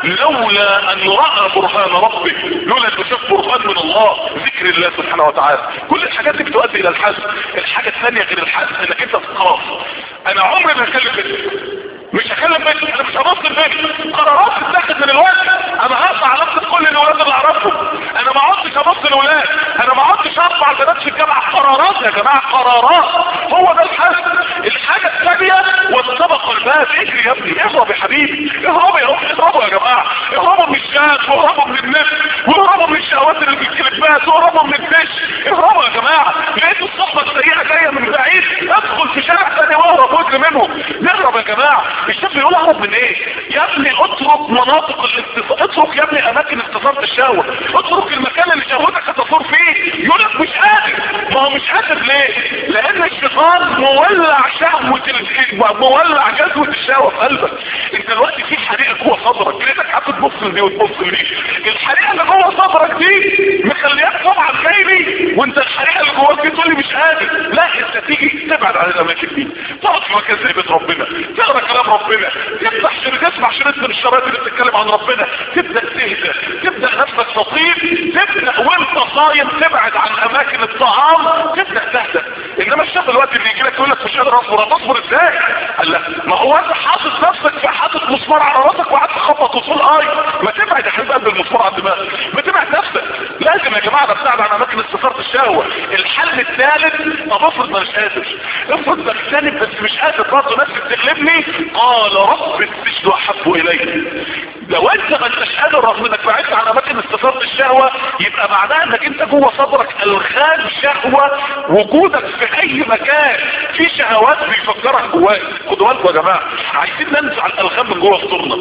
لولا ان راى برهان ربه لولا انه شاف برهان من الله ذكر الله سبحانه وتعالى كل الحاجات دي بتؤدي الى الحزن الحاجه الثانيه غير الحزن انك انت تخاف انا عمري ما هكلم بنت مش هكلم بنت انا مش هبص البنت قرارات تتاخد من الوقت انا هقطع علاقه كل الاولاد اللي اعرفهم انا ما عدتش ابص الاولاد انا ما عدتش اطلع البنات في الجامعه قرارات يا جماعه قرارات هو ده الحزن الحاجه الثانيه والسبق الباب اجري يا ابني اهرب يا حبيبي اهربوا يا اخي اهربوا يا جماعه اهربوا من الشات واهربوا من النفس واهربوا من الشهوات اللي في الكليبات واهربوا من الدش اهربوا يا جماعه لقيتوا الصحبه السيئه جايه من بعيد ادخل في شارع ثاني واهرب واجري منهم نهرب يا جماعه الشاب بيقول اهرب من ايه يا ابني اترك مناطق الاستثار اترك يا ابني اماكن استثاره الشهوه اترك المكان اللي شهوتك هتصور فيه يقول لك مش قادر ما هو مش قادر ليه لان الشيطان مولع شهوه ال... مولع جذوه الشهوه في قلبك انت دلوقتي في حريقه جوه صدرك لقيتك هتبص دي وتبص دي الحريقه اللي جوه صدرك دي مخلياك طبعا جايبي وانت الحريقه اللي جواك دي تقول لي مش قادر لا انت تيجي تبعد عن الاماكن دي تقعد في مكان زي بيت ربنا تقرا كلام ربنا تفتح شريط تسمع شريط من الشرايط اللي بتتكلم عن ربنا تبدا تهدى تبدا نفسك تطيب تبدا وانت صايم تبعد عن اماكن الطعام تبدا تهدى انما الشاب دلوقتي اللي يجي لك يقول لك مش قادر اصبر هتصبر ازاي؟ قال لك ما هو انت حاطط نفسك في حاطط مسمار على راسك وقعدت تخبط وصول اي ما تبعد يا حبيب قلب المسمار على الدماغ ما تبعد نفسك لازم يا جماعه نبتعد عن اماكن استثاره الشهوه الحل الثالث طب افرض ما مش قادر افرض بجتنب بس مش قادر برضه نفسي بتغلبني قال رب السجن احب الي لو انت ما انتش قادر رغم انك بعدت عن اماكن استثاره الشهوه يبقى معناها انك انت جوه صدرك الغام شهوه وجودك في اي مكان في شهوات بيفكرك جواك خدوا بالكم يا جماعه عايزين ننزع الالغام من جوه صدورنا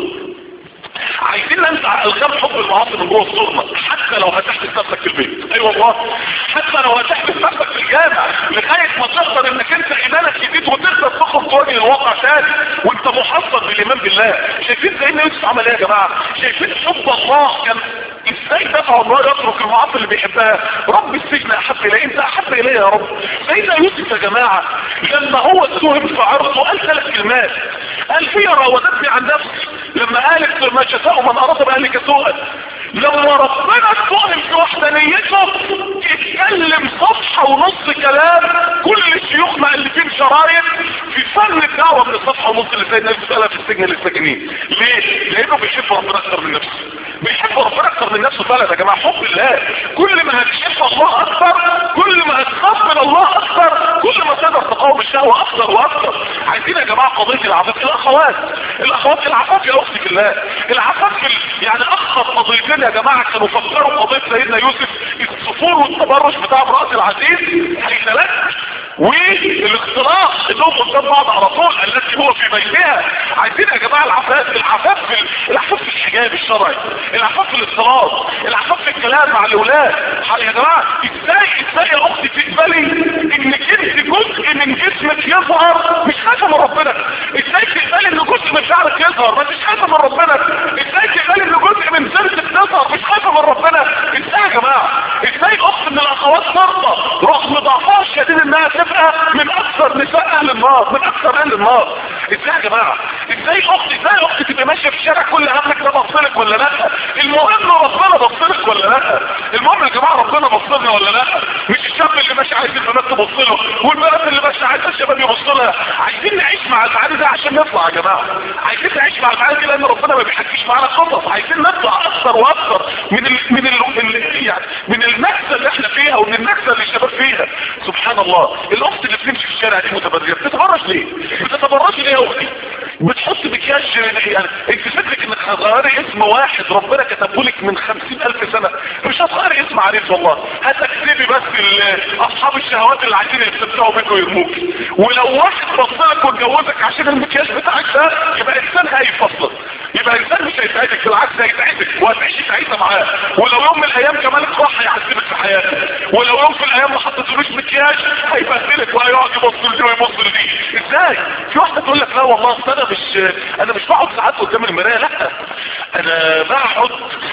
عايزين ننزع الغام حب المعاصي من جوه صدورنا حتى لو هتحبس نفسك في البيت اي أيوة والله حتى لو هتحبس نفسك في الجامع لغايه ما تقدر انك انت ايمانك جديد وتقدر تخرج تواجه الواقع تاني وانت محصن بالايمان بالله شايفين زي يوسف عمل ايه يا جماعه شايفين حب الله كان ازاي دفع الله يترك المعاصي اللي بيحبها رب السجن احب الي انت احب الي يا رب سيدنا يوسف يا جماعه لما هو اتهم في عرضه قال ثلاث كلمات قال هي راودتني عن نفسي لما قالت ما شفاء من اراد باهلك سوءا لما ربنا اتهم في وحدانيته اتكلم صفحة ونص كلام كل الشيوخ مؤلفين شرايط في فن الدعوة من الصفحة ونص اللي سيدنا يوسف قالها في السجن للساكنين ليه؟ لانه بيحب ربنا اكتر من نفسه بيحب ربنا اكتر من نفسه فعلا يا جماعة حب الله كل ما هتحب الله اكتر كل ما هتخاف من الله اكتر كل ما تقدر تقاوم الشهوة اكتر واكتر عايزين يا جماعة قضية العفاف الاخوات الاخوات العفاف يا اختي في الله العفاف في ال... يعني اخطر قضيتين يا جماعة كانوا فكروا قضية سيدنا يوسف الصفور والتبرج بتاع امرأة العزيز هيتلك والاختلاط انهم قدام بعض على طول التي هو في بيتها عايزين يا جماعة العفاف العفاف في العفاف في الحجاب الشرعي العفاف في الاختلاط العفاف في الكلام مع الاولاد يا جماعة ازاي ازاي يا اختي تقبلي انك انت جزء من جسمك يظهر مش حاجة من ربنا ازاي تقبلي ان جزء من شعرك يظهر ما مش حاجة من ربنا ازاي تقبلي ان جزء من سنتك تظهر مش حاجة من ربنا ازاي يا جماعة ازاي اخت من الاخوات ترضى رغم ضعفها الشديد انها تبقى من اكثر نساء اهل النار من اكثر اهل النار ازاي يا جماعة ازاي اخت ازاي اخت تبقى ماشية في الشارع كل همك ده بصلك ولا لا المهم ربنا بصلك ولا لا المهم يا جماعة ربنا بصلنا ولا لا مش الشاب اللي ماشي عايز البنات تبص له والبنات اللي ماشي عايز الشباب يبص لها عايزين نعيش مع المعاني ده عشان نطلع يا جماعة عايزين نعيش مع المعاني دي لان ربنا ما بيحكيش معانا قصص عايزين نطلع اكثر واكثر من ال من ال يعني من النكسه اللي احنا فيها ومن النكسه اللي الشباب فيها سبحان الله الاخت اللي بتمشي في الشارع دي متبرجه بتتبرج ليه بتتبرج ليه يا اختي بتحط مكياج يعني انت فكرك انك هتغيري اسم واحد ربنا كتبه لك من خمسين الف سنة مش هتغيري اسم عريس والله هتكتبي بس اصحاب الشهوات اللي عايزين يستمتعوا بيك ويرموك ولو واحد بصلك واتجوزك عشان المكياج بتاعك ده يبقى انسان هايف اصلا يبقى انسان مش هيساعدك بالعكس هيساعدك وهتعيشي سعيده معاه ولو يوم من الايام كمان راح هيعذبك في حياتك ولو يوم في الايام ما حطيتلوش مكياج هيبهدلك وهيقعد يبص لدي ويبص لدي ازاي في واحده تقول لك لا والله اصل انا مش انا مش بقعد ساعات قدام المرايه لا انا بقعد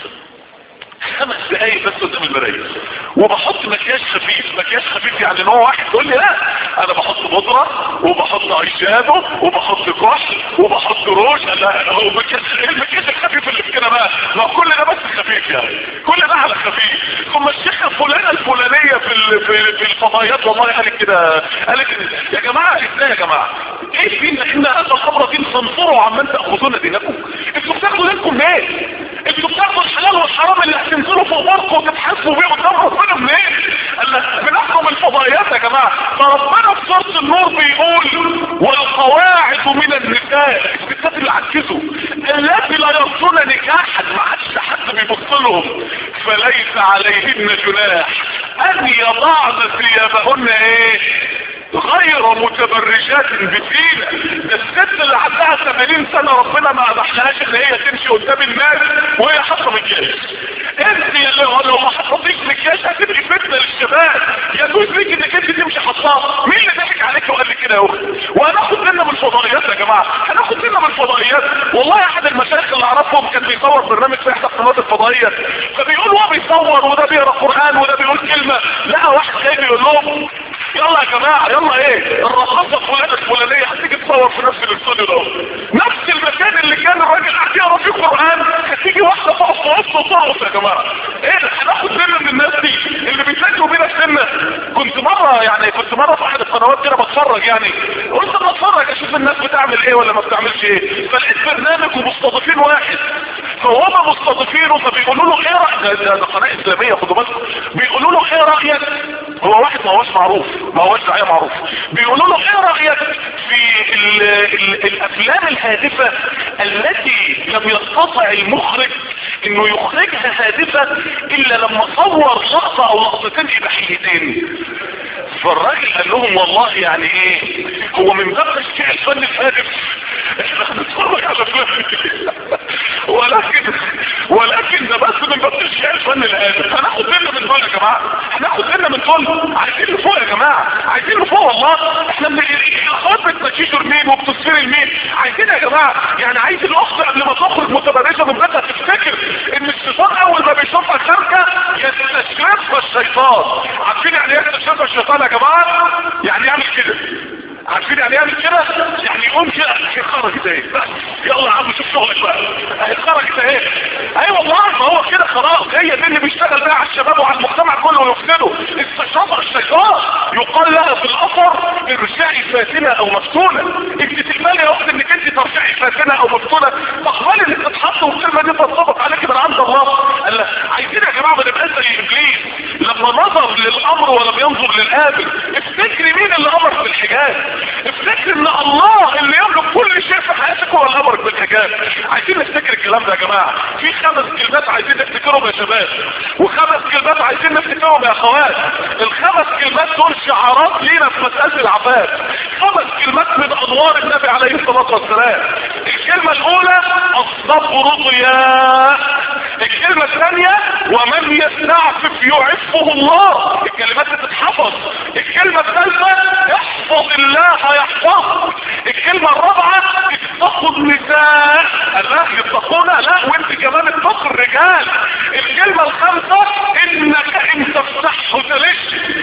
خمس دقايق بس قدام المرايه وبحط مكياج خفيف مكياج خفيف يعني نوع واحد تقول لي لا انا بحط بودره وبحط اي شادو وبحط كحل وبحط روج لا هو مكياج المكياج الخفيف اللي في كده بقى ما كل ده بس خفيف يعني كل ده على خفيف ثم الشيخه فلانه الفلانيه في ال- في في الفضائيات والله قالت كده قالت يا جماعه ازاي يا جماعه ايه فينا ان هذا الامر دين تنصروا عمن تاخذون دينكم انتوا بتاخدوا دينكم ليه انتوا بتاخدوا الحلال والحرام اللي هتنزلوا فوق باركم وتتحاسبوا بيه قدام ربنا منين قال بنحكم الفضائيات يا جماعه فربنا في سوره النور بيقول والقواعد من النساء الستات اللي عكسوا التي لا يرجون نكاحا ما عادش حد بيبص لهم فليس عليهن جناح ان يضعن ثيابهن ايه غير متبرجات بزينة ده الست اللي عندها 80 سنة ربنا ما ابحلهاش ان هي تمشي قدام الناس وهي حاطه مكياج انت يا اللي لو ما حطيتيش مكياج هتبقي فتنة للشباب يجوز ليك انك انت تمشي حطاها مين اللي ضحك عليك وقال لك كده يا اختي وهناخد منا من الفضائيات يا جماعة هناخد منا من الفضائيات والله احد المشايخ اللي اعرفهم كان بيصور برنامج في احدى القنوات الفضائية فبيقول هو بيصور وده بيقرا قرآن وده بيقول كلمة لقى واحد جاي بيقول لهم يلا يا جماعة يلا ايه الرقاصة فلانة الفلانية هتيجي تصور في نفس الاستوديو ده نفس المكان اللي كان الراجل قاعد يقرا فيه قرآن هتيجي واحدة تقف في وسط وترقص يا جماعة ايه ده هناخد بالنا من الناس دي اللي بيتلاقوا بينا السنة كنت مرة يعني كنت مرة في احد القنوات كده بتفرج يعني قلت اما اتفرج اشوف الناس بتعمل ايه ولا ما بتعملش ايه فلقيت برنامج ومستضيفين واحد فهم مستضيفينه فبيقولوا له ايه رأيك ده, ده, ده قناة اسلامية خدوا بالكم بيقولوا له ايه رأيك هو واحد ما هوش معروف ما هوش داعية معروف بيقولوا له ايه رأيك في ال ال الافلام الهادفة التي لم يستطع المخرج انه يخرجها هادفة الا لما صور لقطة او لقطتين اباحيتين فالراجل قال لهم والله يعني ايه هو من باب تشجيع الفن الهادف احنا هنتفرج على افلام ولكن ولكن ده بس من باب تشجيع الفن الهادف هناخد بالنا من دول يا جماعه هناخد بالنا من دول عايزين لفوق يا جماعه عايزين لفوق والله احنا من الاخوات بتنشيشوا لمين وبتصير لمين عايزين يا جماعه يعني عايز الاخت قبل ما تخرج متبرجه من بيتها تفتكر ان الشيطان اول ما بيشوفها خارجه يستشرفها الشيطان عارفين يعني ايه يستشرفها الشيطان يا جماعه يعني يعمل كده عارفين يعني يعمل كده يعني يقوم كده في خرجت اهي بس يلا يا عم شوف شغلك بقى اهي خرجت اهي اي والله ما هو كده خلاص هي دي اللي بيشتغل بقى على الشباب وعلى المجتمع كله ويفسده استشرفها الشيطان يقال لها في الاثر ارجعي فاتنه او مفتونه انت تقبلي يا اخت انك انت ترجعي فاتنه او مفتونه تقبلي انك تتحط والكلمه دي تنطبق عليك من عند الله قال لها عايزين يا جماعه ما نبقاش زي ابليس ابراهيم لما نظر للامر ولم ينظر للقابل افتكري مين اللي امر بالحجاب افتكري ان الله اللي يملك كل شيء في حياتك هو اللي امرك بالحجاب عايزين نفتكر الكلام ده يا جماعه في خمس كلمات عايزين نفتكرهم يا شباب وخمس كلمات عايزين نفتكرهم يا اخوات الخمس كلمات دول شعارات لينا في مساله العفاف خمس كلمات من انوار النبي عليه الصلاه والسلام الكلمه الاولى الصبر ضياء الكلمه الثانيه ومن يستعفف يعفه الله الكلمات دي تتحفظ الكلمه الثالثه احفظ الله يحفظك الكلمه الرابعه اتقوا النساء لا يتقونا لا وانت كمان اتقوا الرجال الكلمه الخامسه انك ان تفتحه تلش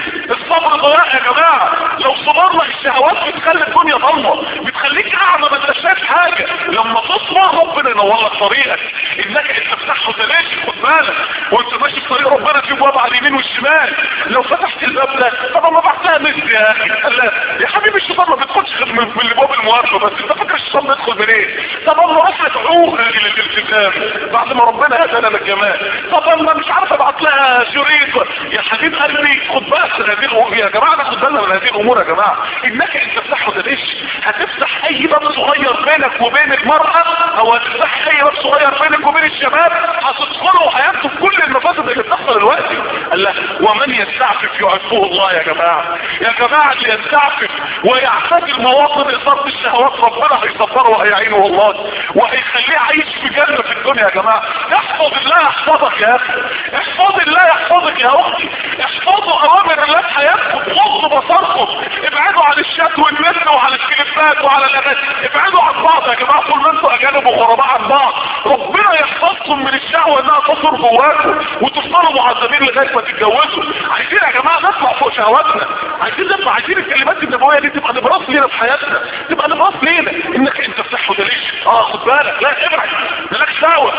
الصبر ضياء يا جماعه لو صبرنا الشهوات بتخلي الدنيا ضلمه بتخليك اعمى ما انتش شايف حاجه لما تصبر ربنا ينور لك طريقك انك ان تفتحه تلش خد بالك وانت ماشي في طريق ربنا في باب على اليمين والشمال لو فتحت الباب ده طب ما بعتها مثل يا اخي قال لا يا حبيبي الشيطان ما بيدخلش غير من من الباب المواقفه بس انت فاكر الشيطان بيدخل منين طب اما اروح ادعوها الى الالتزام بعد ما ربنا هدانا للجمال طب اما مش عارف ابعت لها شريط يا حبيب قلبي خد بالك من هذه الامور يا جماعه ناخد بالنا من هذه الامور يا جماعه انك ان تفتحه ده ليش هتفتح اي باب صغير بينك وبين المراه او هتفتح اي باب صغير بينك وبين الشباب هتدخلوا حياتكم كل المفاسد اللي بتحصل دلوقتي قال لا ومن يستعفف يعفه الله يا جماعه يا جماعه اللي يستعفف ويعتزل مواطن اصابه الشهوات ربنا هيصبره وهيعينه والله وهيخليه عايش في جنه في الدنيا يا جماعه احفظ الله يحفظك يا اخي احفظ الله يحفظك يا اختي احفظوا اوامر الله في حياتكم غضوا بصركم ابعدوا عن الشات والنت وعن الكليبات وعلى الاغاني ابعدوا عن بعض يا جماعه طول ما انتوا اجانب وغرباء عن بعض ربنا يحفظكم من الشهوه انها تصر جواكم وتفضلوا معذبين لغايه ما تتجوزوا عايزين يا جماعه نطلع فوق شهواتنا عايزين نطلع عايزين الكلمات النبويه دي تبقى نبراس لينا في حياتنا تبقى نبراس لينا انك انت تفتحه ده ليش اه خد بالك لا ابعد مالكش دعوه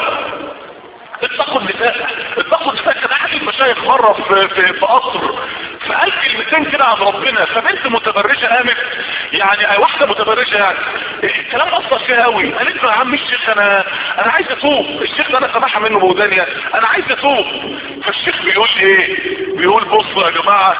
اتقوا النساء اتقوا النساء كان احد المشايخ مره في في, في قصر فقال كلمتين كده عن ربنا فبنت متبرجه قامت يعني واحده متبرجه يعني الكلام اثر فيها قوي قالت له يا عم الشيخ انا انا عايز اتوب الشيخ ده انا سامعها منه بودانيا انا عايز اتوب فالشيخ بيقول ايه بيقول بصوا يا جماعه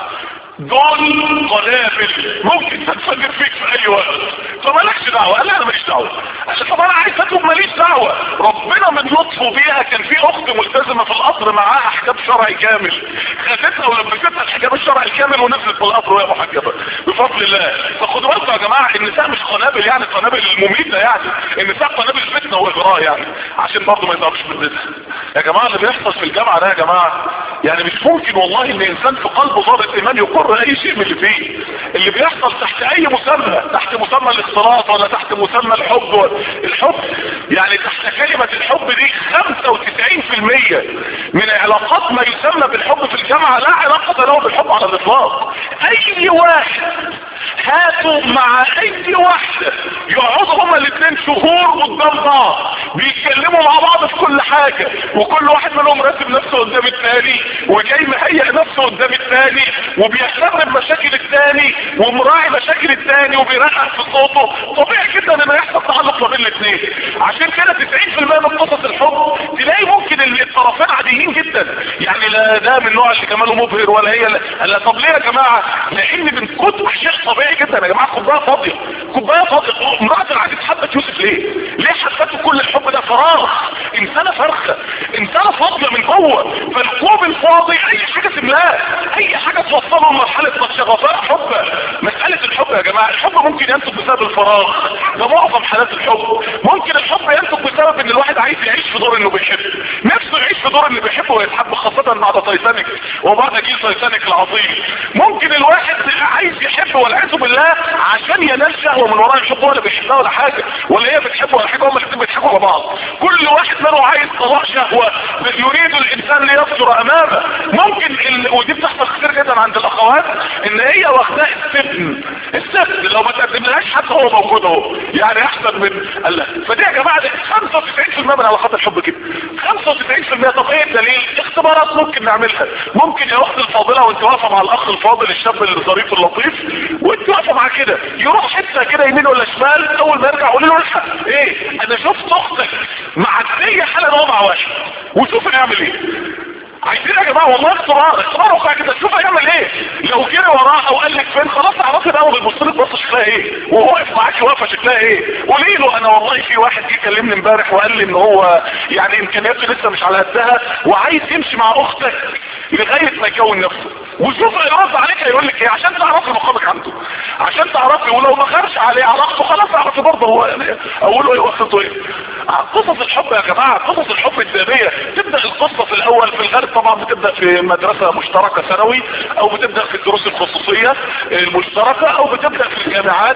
دول قنابل ممكن تنفجر فيك في اي وقت فمالكش دعوه قال لا انا ماليش دعوه قال طب انا عايز اتوب ماليش دعوه ربنا من لطفه بيها كان في اخت ملتزمه في القطر معاها حجاب شرعي كامل خدتها ولبستها الحجاب الشرعي الكامل ونزلت في القطر وهي محجبه بفضل الله فخدوا بالكم يا جماعه النساء مش قنابل يعني قنابل المميته يعني النساء قنابل فتنه واغراء يعني عشان برضه ما يضربش بالنساء يا جماعه اللي بيحصل في الجامعه ده يا جماعه يعني مش ممكن والله ان انسان في قلبه ضابط ايمان يقر اي شيء من اللي فيه اللي بيحصل تحت اي مسمى تحت مسمى الاختلاط ولا تحت مسمى الحب ولا الحب يعني تحت كلمة الحب دي 95% من علاقات ما يسمى بالحب في الجامعة لا علاقة له بالحب على الاطلاق اي واحد هاتوا مع اي واحدة يقعدوا هما الاثنين شهور قدام بعض بيتكلموا مع بعض في كل حاجة وكل واحد منهم راسم نفسه قدام الثاني وجاي مهيئ نفسه قدام الثاني وبيهتم بمشاكل الثاني ومراعي مشاكل الثاني وبيرقق في صوته طبيعي جدا ان يحصل تعلق ما بين الاثنين عشان كده 90% من قصص الحب تلاقي ممكن الطرفين عاديين جدا يعني لا ده من النوع اللي كماله مبهر ولا هي لا, لا طب ليه يا جماعه لان من كتر شيء طبيعي جدا يا جماعه كوبايه فاضيه كوبايه فاضيه امراه العزيز حبت يوسف ليه ليه حبته كل الحب ده فراغ انسانه فرخه انسانه فاضيه من جوه فالكوب الفاضي اي حاجه تملاه اي حاجه توصله لمرحله شغفاء حب مساله الحب يا جماعه الحب ممكن ينتج بسبب الفراغ ده معظم حالات الحب ممكن الحب ينتج بسبب ان الواحد عايز يعيش في دور انه بيحب نفسه يعيش في دور اللي بيحبه ويتحب خاصه بعد تايتانيك وبعد جيل تايتانيك العظيم ممكن الواحد عايز يحب والعياذ بالله عشان ينال شهوه من وراء الحب ولا بيحبها ولا حاجه ولا هي بتحبه ولا حاجه هما الاثنين بيضحكوا مع بعض كل واحد منهم عايز طلاق شهوه يريد الانسان ليصدر امامه ممكن ال... ودي بتحصل كتير جدا عند الاخوات ان هي واخداه السبن السبن لو ما تقدملهاش حتى هو موجود اهو يعني احسن من الله فدي يا جماعه 95% من علاقات الحب كده 95% طب ايه الدليل اختبارات ممكن نعملها ممكن يا اخت الفاضله وانت واقفه مع الاخ الفاضل الشاب الظريف اللطيف وانت واقفه مع كده يروح حته كده يمين ولا شمال اول ما يرجع قولي له الحق ايه انا شفت اختك معديه حالا هو مع واحد وشوف هنعمل ايه عايزين يا جماعه والله اختبار اختبار واقع كده شوف هيعمل ايه لو جري وراه او قال لك فين خلاص اعرفي بقى وبيبص لك بصه شكلها ايه وهو واقف معاكي واقفه شكلها ايه قولي له انا والله في واحد جه كلمني امبارح وقال لي ان هو يعني امكانياته لسه مش على قدها وعايز يمشي مع اختك لغايه ما يكون نفسه وشوف هيرد عليك هيقول لك ايه عشان تعرفي مقامك عنده عشان تعرفي ولو ما خرش عليه علاقته خلاص اعرفي برضه هو اقول له ايه وقته ايه قصص الحب يا جماعه قصص الحب الذاتيه تبدا القصه في الاول في الغالب طبعا بتبدا في مدرسه مشتركه ثانوي او بتبدا في الدروس الخصوصيه المشتركه او بتبدا في الجامعات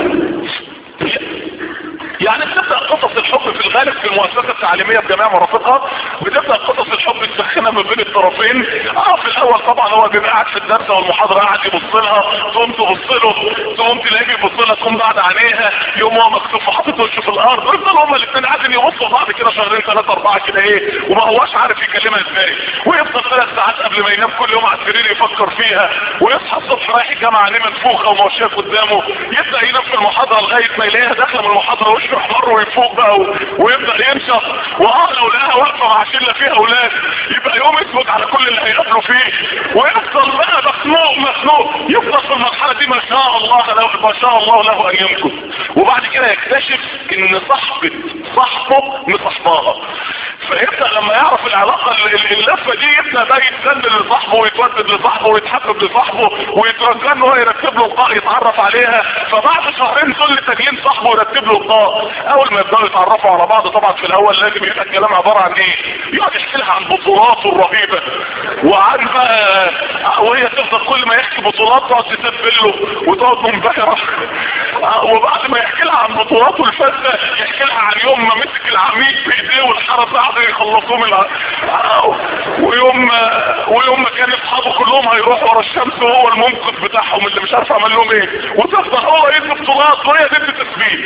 يعني بتبدأ قصص الحب في الغالب في المؤسسة التعليمية بجميع مرافقها بتبدأ قصص الحب الساخنة ما بين الطرفين اه في الاول طبعا هو بيبقى قاعد في الدرس والمحاضرة قاعد يبص لها تقوم تبص له تقوم تلاقيه يبص لها تقوم بعد عينيها يقوم هو مكتوب وحاطط وشه في الارض ويفضلوا هما الاثنين قاعدين يبصوا لبعض كده شهرين ثلاثة اربعة كده ايه وما هواش عارف يكلمها ازاي ويفضل ثلاث ساعات قبل ما ينام كل يوم على السرير يفكر فيها ويصحى الصبح رايح الجامعة عينيه منفوخة وما هو شايف قدامه يبدأ ينام في المحاضرة لغاية ما يلاقيها داخلة من المحاضرة وشه احمر ويفوق بقى و... ويبدأ ينشط واه لو لقاها واقفة مع شلة فيها اولاد يبقى يوم يثبت على كل اللي هيقابله فيه ويفضل بقى مخنوق مخنوق يفضل في المرحلة دي ما شاء الله له ما شاء الله له ان يمكث وبعد كده يكتشف ان صاحبة صاحبه مصاحباها فيبدأ لما يعرف العلاقة اللفة دي يبدأ بقى يتسلل لصاحبه ويتودد لصاحبه ويتحبب لصاحبه ويترجى ان هو يرتب له لقاء يتعرف عليها فبعد شهرين دول تجيين صاحبه يرتب له لقاء اول ما يبدأوا يتعرفوا على بعض طبعا في الاول لازم يبقى الكلام عبارة عن ايه يقعد يحكي لها عن بطولاته الرهيبة وعن بقى وهي تفضل كل ما يحكي بطولات تقعد تسبل له وتقعد منبهرة وبعد ما يحكي لها عن بطولاته الفاسدة يحكي لها عن يوم ما مسك العميد بايديه والحرس قعدوا يخلصوه من ويوم ويوم ما كان اصحابه كلهم هيروحوا ورا الشمس وهو المنقذ بتاعهم اللي مش عارف عمل لهم ايه وتفضل هو يدي بطولات وهي تدي تسبيح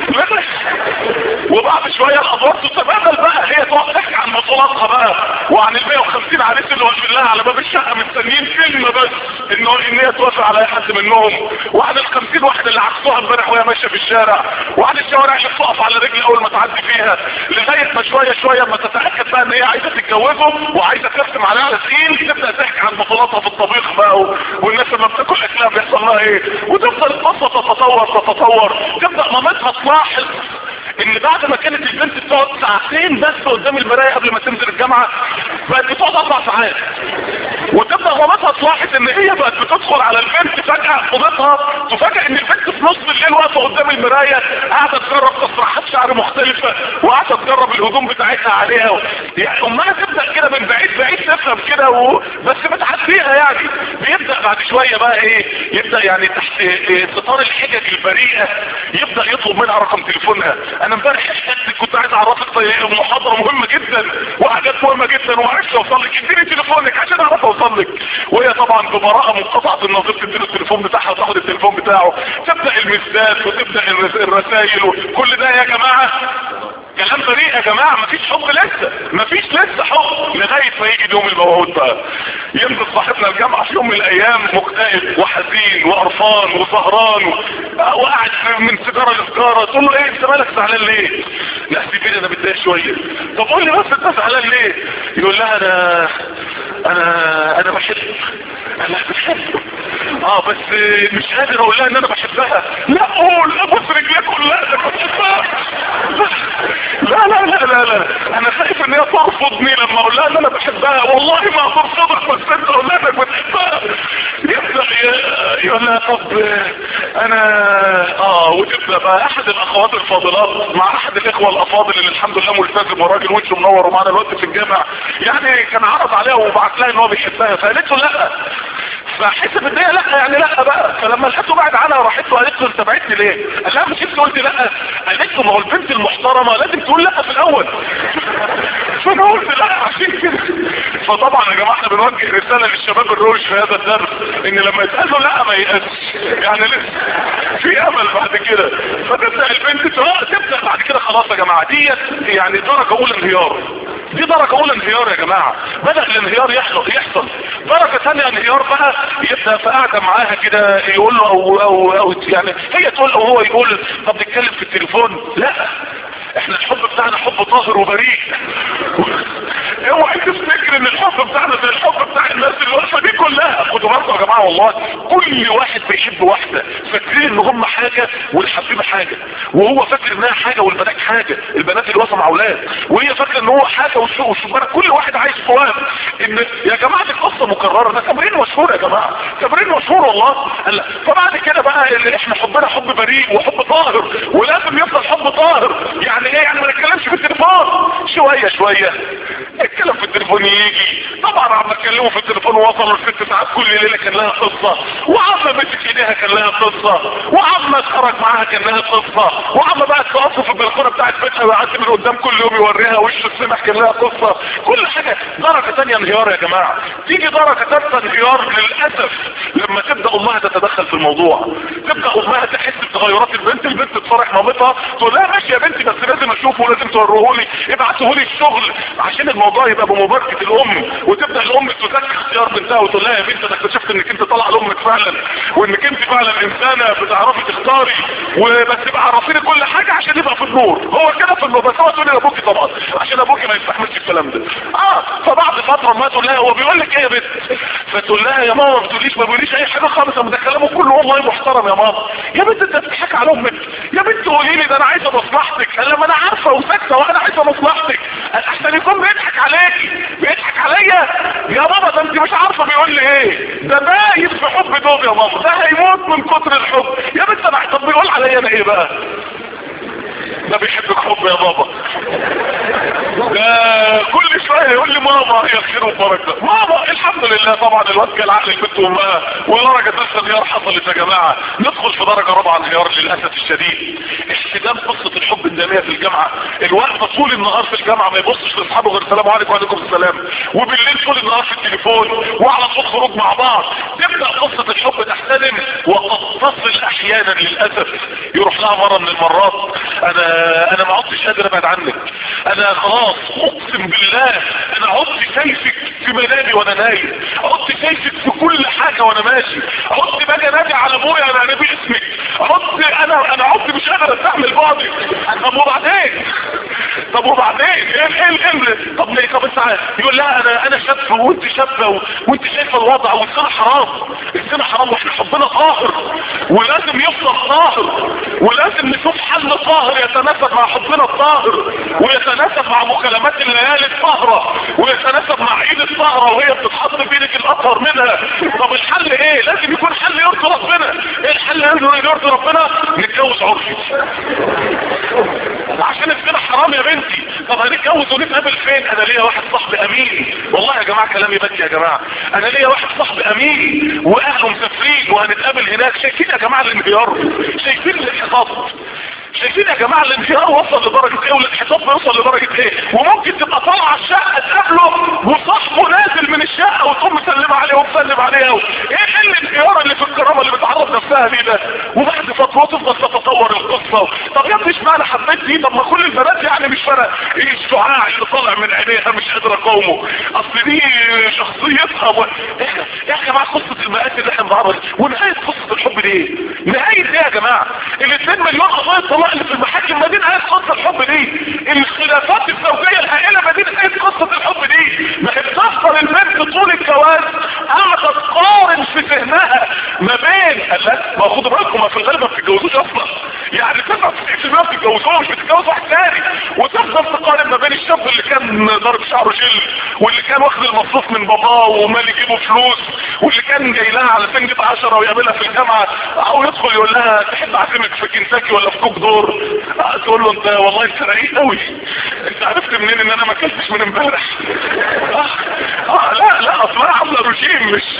وبعد شوية الادوار تتبادل بقى هي تقعد تحكي عن بطولاتها بقى وعن ال 150 عريس اللي واقفين لها على باب الشقة مستنيين كلمة بس ان ان هي توافق على اي حد منهم وعن ال 50 واحد اللي عكسوها امبارح وهي ماشية في الشارع وعن الشوارع اللي بتقف على رجل اول ما تعدي فيها لغاية ما شوية شوية ما تتأكد بقى ان هي عايزة تتجوزه وعايزة ترسم عليها على سين تبدأ تحكي عن بطولاتها في الطبيخ بقى و... والناس لما بتاكل اكلها بيحصل لها ايه وتفضل القصة تتطور تتطور تبدأ مامتها تلاحظ ان بعد ما كانت البنت بتقعد ساعتين بس قدام المراية قبل ما تنزل الجامعة بقت بتقعد اربع ساعات وتبدأ مامتها تلاحظ ان هي بقت بتدخل على البنت فجأة خطتها تفاجئ ان البنت في نص الليل واقفة قدام المراية قاعدة تجرب تصريحات شعر مختلفة وقاعدة تجرب الهجوم بتاعتها عليها يعني امها تبدأ كده من بعيد بعيد تفهم كده و... بس بتعديها يعني بيبدأ بعد شوية بقى ايه يبدأ يعني تحت ستار الحجج البريئة يبدأ يطلب منها رقم تليفونها انا امبارح احتجت كنت عايز اعرفك محاضرة مهمة جدا وحاجات مهمة جدا وعرفت اوصل لك اديني تليفونك عشان اعرف اوصل لك وهي طبعا ببراءة منقطعة النظير تديله التليفون بتاعها وتاخد التليفون بتاعه تبدأ المسدات وتبدأ الرسائل وكل ده يا جماعة كلام بريء يا جماعة مفيش حب لسه مفيش لسه حب لغاية ما يجي يوم الموعود بقى يمضي صاحبنا الجامعة في يوم من الايام مكتئب وحزين وقرفان وسهران و... وقاعد من سيجارة لسجارة تقول له ايه انت مالك زعلان ليه لا سيبيني انا متضايق شوية طب قول لي بس انت زعلان ليه يقول لها انا انا انا بحب انا بحب اه بس مش قادر اقول لها ان انا بحبها لا قول ابص رجليك كلها انا بحبها لا لا لا لا لا انا خايف ان هي ترفضني لما اقول لها ان انا بحبها والله ما هترفضك بس انت قول لها انك بتحبها يبدا يقول لها طب انا اه وتبدا بقى احد الاخوات الفاضلات مع احد الاخوه الافاضل اللي الحمد لله ملتزم وراجل وشه منور ومعنا الوقت في الجامع يعني كان عرض عليها وبعت لها ان هو بيحبها فقالت له لا فحسب ان هي لا يعني لا بقى فلما لقيته بعد عنها راحت له قالت له انت بعتني ليه؟ قال لها مش انت قلت لا قالت له ما هو البنت المحترمه لازم تقول لا في الاول فانا قلت لا عشان كده فطبعا يا جماعه احنا بنوجه رساله للشباب الروش في هذا الدرس ان لما يتقالوا لا ما ييأسش يعني لسه في امل بعد كده فتبدا البنت تبدا بعد كده خلاص يا جماعه ديت يعني درجه اولى انهيار دي درجة اولى انهيار يا جماعة بدأ الانهيار يحصل درجة ثانية انهيار بقى يبدأ فقاعدة معاها كده يقول له او, أو, أو يعني هي تقول او هو يقول طب نتكلم في التليفون لا احنا الحب بتاعنا حب طاهر وبريء اوعي تفتكر ان الحب بتاعنا زي الحب بتاع الناس اللي واقفه دي كلها خدوا بالكم يا جماعه والله كل واحد بيحب واحده فاكرين ان هم حاجه والحبيبه حاجه وهو فاكر انها حاجه والبنات حاجه البنات اللي واقفه مع اولاد وهي فاكره ان هو حاجه والشبان كل واحد عايز فوام ان يا جماعه دي قصه مكرره ده تمرين مشهور يا جماعه تمرين مشهور والله قال فبعد كده بقى اللي احنا حبنا حب بريء وحب طاهر ولازم يفضل حب طاهر يعني ايه يعني ما نتكلمش في التليفون شويه شويه الكلام في التليفون يجي طبعا عم اتكلموا في التليفون وصلوا لست ساعات كل ليله كان لها قصه وعم مسك ايديها كان لها قصه وعم اتخرج معاها كان لها قصه وعم بقى تقف في البلكونه بتاعت بيتها وقعدت من قدام كل يوم يوريها وشه السمح كان لها قصه كل حاجه درجه ثانيه انهيار يا جماعه تيجي درجه ثالثه انهيار للاسف لما تبدا امها تتدخل في الموضوع تبدا امها تحس بتغيرات البنت البنت تصارح مامتها تقول لها ماشي يا بنتي بس لازم اشوفه ولازم توريه لي ابعته لي الشغل عشان الموضوع يبقى بمباركه الام وتبدا الام تزكي اختيار بنتها وتقول لها يا بنت انا اكتشفت انك انت طالعه لامك فعلا وانك انت فعلا انسانه بتعرفي تختاري وبس بقى عرفيني كل حاجه عشان يبقى في النور هو كده في النور بس هو تقول لي لابوكي طبعا عشان ابوكي ما يستحملش الكلام ده اه فبعد فتره ما تقول لها هو بيقول لك ايه يا بنت فتقول لها يا ماما ما بتقوليش ما بيقوليش اي حاجه خالص انا ده كلامه كله والله محترم يا ماما يا بنت انت بتضحك على امك يا بنت قولي لي ده انا عايزه مصلحتك انا ما انا عارفه وساكته وانا عايزه مصلحتك احسن يكون بيضحك عليكي بيضحك عليا يا بابا ده انت مش عارفه بيقول لي ايه ده باين في حب دوب يا ماما ده هيموت من كتر الحب يا بنت انا طب بيقول عليا انا ايه بقى ده بيحبك حب يا بابا ده كل شوية يقول لي ماما هي خير وبركة ماما الحمد لله طبعا الواد جه العقل البنت وامها ودرجة لسه انهيار حصلت يا جماعة ندخل في درجة رابعة انهيار للأسف الشديد احتدام قصة الحب الدامية في الجامعة الوقت طول النهار في الجامعة ما يبصش لاصحابه غير السلام عليكم وعليكم السلام وبالليل طول النهار في التليفون وعلى طول خروج مع بعض تبدأ قصة الحب تحتدم وقد تصل احيانا للأسف يروح لها مرة من المرات انا انا ما عدتش قادر ابعد عنك انا خلاص اقسم بالله انا عدت شايفك في منامي وانا نايم عدت شايفك في كل حاجة وانا ماشي عدت باجي انادي على ابويا انا انادي اسمك عدت انا انا عدت مش قادر استحمل بعضي طب وبعدين طب وبعدين ايه ايه ايه طب ليه طب ساعات يقول لا انا انا شاب وانت شابه وانت شايفه الوضع والسنه حرام السنه حرام واحنا حبنا طاهر ولازم يفضل طاهر ولازم نشوف حل طاهر يتناسب مع حبنا الطاهر ويتناسب مع مكالمات الليالي الطاهره ويتناسب مع عيد الطاهره وهي بتتحط في ايدك الاطهر منها طب الحل ايه لازم يكون حل يرضي ربنا ايه الحل اللي يرضي ربنا نتجوز عرفي عشان الزنا حرام يا بنتي طب هنتجوز ونتقابل فين انا ليا واحد صاحبي امين والله يا جماعه كلامي بكي يا جماعه انا ليا واحد صاحبي امين واهله مسافرين وهنتقابل هناك شايفين يا جماعه الانهيار شايفين الانحطاط شايفين يا جماعة الانهيار وصل لدرجة ايه والانحطاط بيوصل لدرجة ايه وممكن تبقى طالعة الشقة تقابله وصاحبه نازل من الشقة وتقوم مسلمة عليه ومسلم عليها ايه الانهيار اللي في الكرامة اللي بتعرض نفسها دي ده وبعد فترة تفضل تتطور القصة طب يا ابني اشمعنى حبيت دي طب ما كل البنات يعني مش فارق ايه الشعاع اللي طالع من عينيها مش قادر اقاومه اصل دي شخصيتها و... ايه يا جماعة قصة المآت اللي احنا بنعرض ونهاية قصة الحب دي ايه نهاية ايه يا جماعة الاثنين مليون قضايا الطلاق اللي في المحاكم ما دي نهاية قصة الحب دي الخلافات الزوجية الهائلة ما دي نهاية قصة الحب دي ما هي بتفضل البنت طول الجواز قاعدة تقارن في ذهنها ما بين قال لك ما خدوا بالكم ما في الغالب ما بتتجوزوش اصلا يعني 99% ما بتتجوزوها مش بتتجوز واحد ثاني وتفضل تقارن ما بين الشاب اللي كان ضارب شعره جل واللي كان واخد المصروف من باباه ومال يجيبه فلوس واللي كان جاي لها على سنجة عشرة ويقابلها في الجامعة او يدخل يقول لها تحب اعزمك في كنتاكي ولا في كوك دور تقول له انت والله انت رقيق قوي انت عرفت منين ان انا ما اكلتش من امبارح آه, اه لا لا اصلا عامله روشيم مش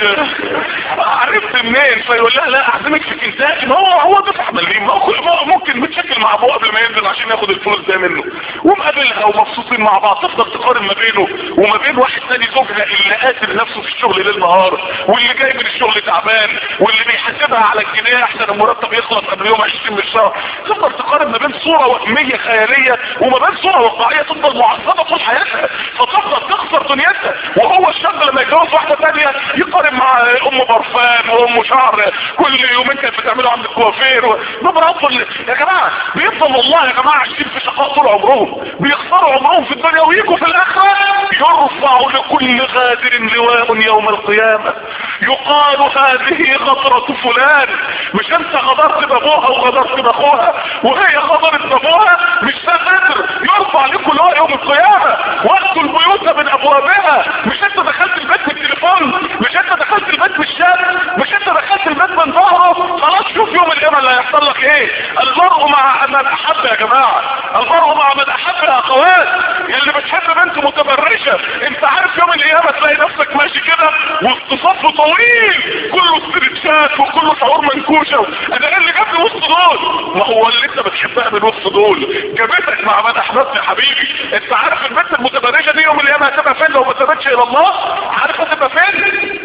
آه عرفت منين فيقول لها لا اعزمك في كنتاكي ما هو هو دفع مليم ما هو ممكن متشكل مع ابوه قبل ما ينزل عشان ياخد الفلوس ده منه ومقابلها ومبسوطين مع بعض تفضل تقارن ما بينه وما بين واحد تاني زوجها اللي قاتل نفسه في الشغل ليل نهار واللي جاي من الشغل تعبان واللي بيحاسبها على الجنيه احسن المرتب يخلص قبل يوم 20 من الشهر تفضل تقارن ما بين صورة وهمية خيالية وما بين صورة واقعية تفضل معصبة طول حياتها فتفضل تخسر دنيتها وهو الشاب لما يتجوز واحدة تانية يقارن مع ام برفان وام شعر كل يومين كانت بتعمله عند الكوافير نبرة افضل يا جماعة بيفضل والله يا جماعة عايشين في شقاء طول عمرهم بيخسروا يضيعوا عمرهم في الدنيا ويجوا في الاخره يرفع لكل غادر لواء يوم القيامه يقال هذه غدرة فلان مش انت غدرت بابوها وغدرت باخوها وهي غدرت بابوها مش ده غدر يرفع لكم لواء يوم القيامه وقتوا البيوت من ابوابها مش انت دخلت البيت بالتليفون مش انت دخلت البيت بالشات مش انت دخلت البيت من ظهره خلاص شوف يوم القيامه اللي هيحصل لك ايه المرء مع من احب يا جماعه المرء مع من احب يا اخوات اللي بتحب بنت متبرجه انت عارف يوم القيامه تلاقي نفسك ماشي كده وسط صف طويل كله استرتشات وكله شعور منكوشه انا ايه اللي جابني وسط دول ما هو اللي انت بتحبها من وسط دول جابتك مع من احببت يا حبيبي انت عارف البنت المتبرجه دي يوم القيامه هتبقى فين لو ما تبتش الى الله عارف هتبقى فين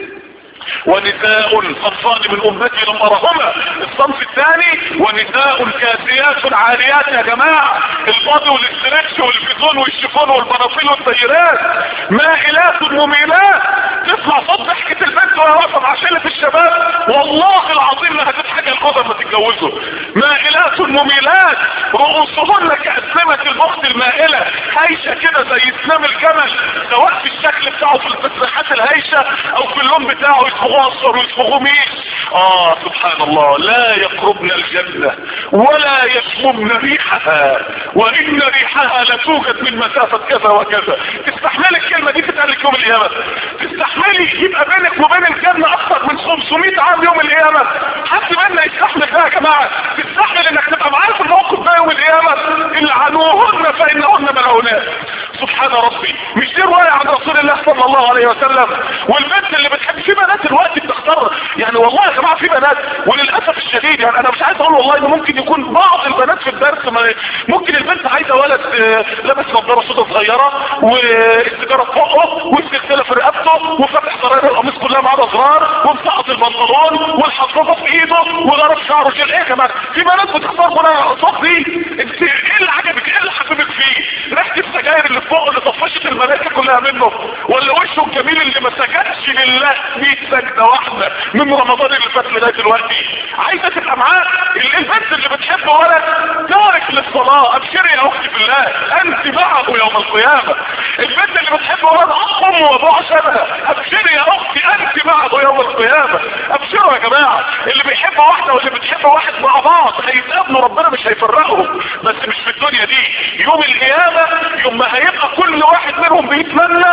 ونساء صنفان من امتي لم ارهما الصنف الثاني ونساء كاسيات عاريات يا جماعة الباضي والاسترتش والفيزون والشيفون والبناطيل والسيرات مائلات مميلات تسمع صوت ضحكة البنت وهي واقفة مع شلة الشباب والله العظيم ما هتضحك القدر ما تتجوزوا مائلات مميلات رؤوسهن كأسنمة البخت المائلة هايشة كده زي اسنام الجمل سواء في الشكل بتاعه في التسريحات الهايشة او في اللون بتاعه يصبغوه اصفر ويصبغوه ميش اه سبحان الله لا يقربن الجنة ولا يشممن ريحها وان ريحها لتوجد من مسافة كذا وكذا تستحملي الكلمة دي تتقال لك يوم القيامة تستحملي يبقى بينك وبين الجنة اكثر من 500 عام يوم القيامة حد منا يستحمل ده يا جماعة تستحمل انك تبقى معاه في الموقف ده يوم القيامة اللي عنوهن فانهن ملعونات سبحان ربي مش دي رواية عن رسول الله صلى الله عليه وسلم والبنت اللي بتحب في بنات الوقت بتختار يعني والله يا جماعة في بنات وللأسف الشديد يعني انا مش عايز اقول والله انه ممكن يكون بعض البنات في الدرس ما ممكن البنت عايزة ولد آه، لابس نظارة سودة صغيرة والسيجارة في بقه والسلسلة في رقبته وفتح زراير القميص كلها مع صغار ومسقط البنطلون والحفاظة في ايده وضرب شعره جيل ايه كمان في بنات بتختار بنات الصوت دي انت ايه اللي عجبك ايه اللي حبيبك فيه ريحة السجاير اللي فوق اللي طفشت الملائكة كلها منه ولا وشه الجميل اللي ما سجدش لله 100 سجدة واحدة من رمضان اللي فات لغاية دلوقتي عايزة تبقى معاه اللي البنت اللي بتحب ولد تارك للصلاة ابشري يا اختي في الله انت معه يوم القيامة البنت اللي بتحب ولد اقوم وابوها شبهه ابشري يا اختي انت معه يوم القيامة ابشروا يا جماعة اللي بيحب واحدة واللي بتحب واحد مع بعض هيتقابلوا ربنا مش هيفرقهم بس مش في الدنيا دي يوم القيامة يوم ما هيبقى كل واحد منهم بيتمنى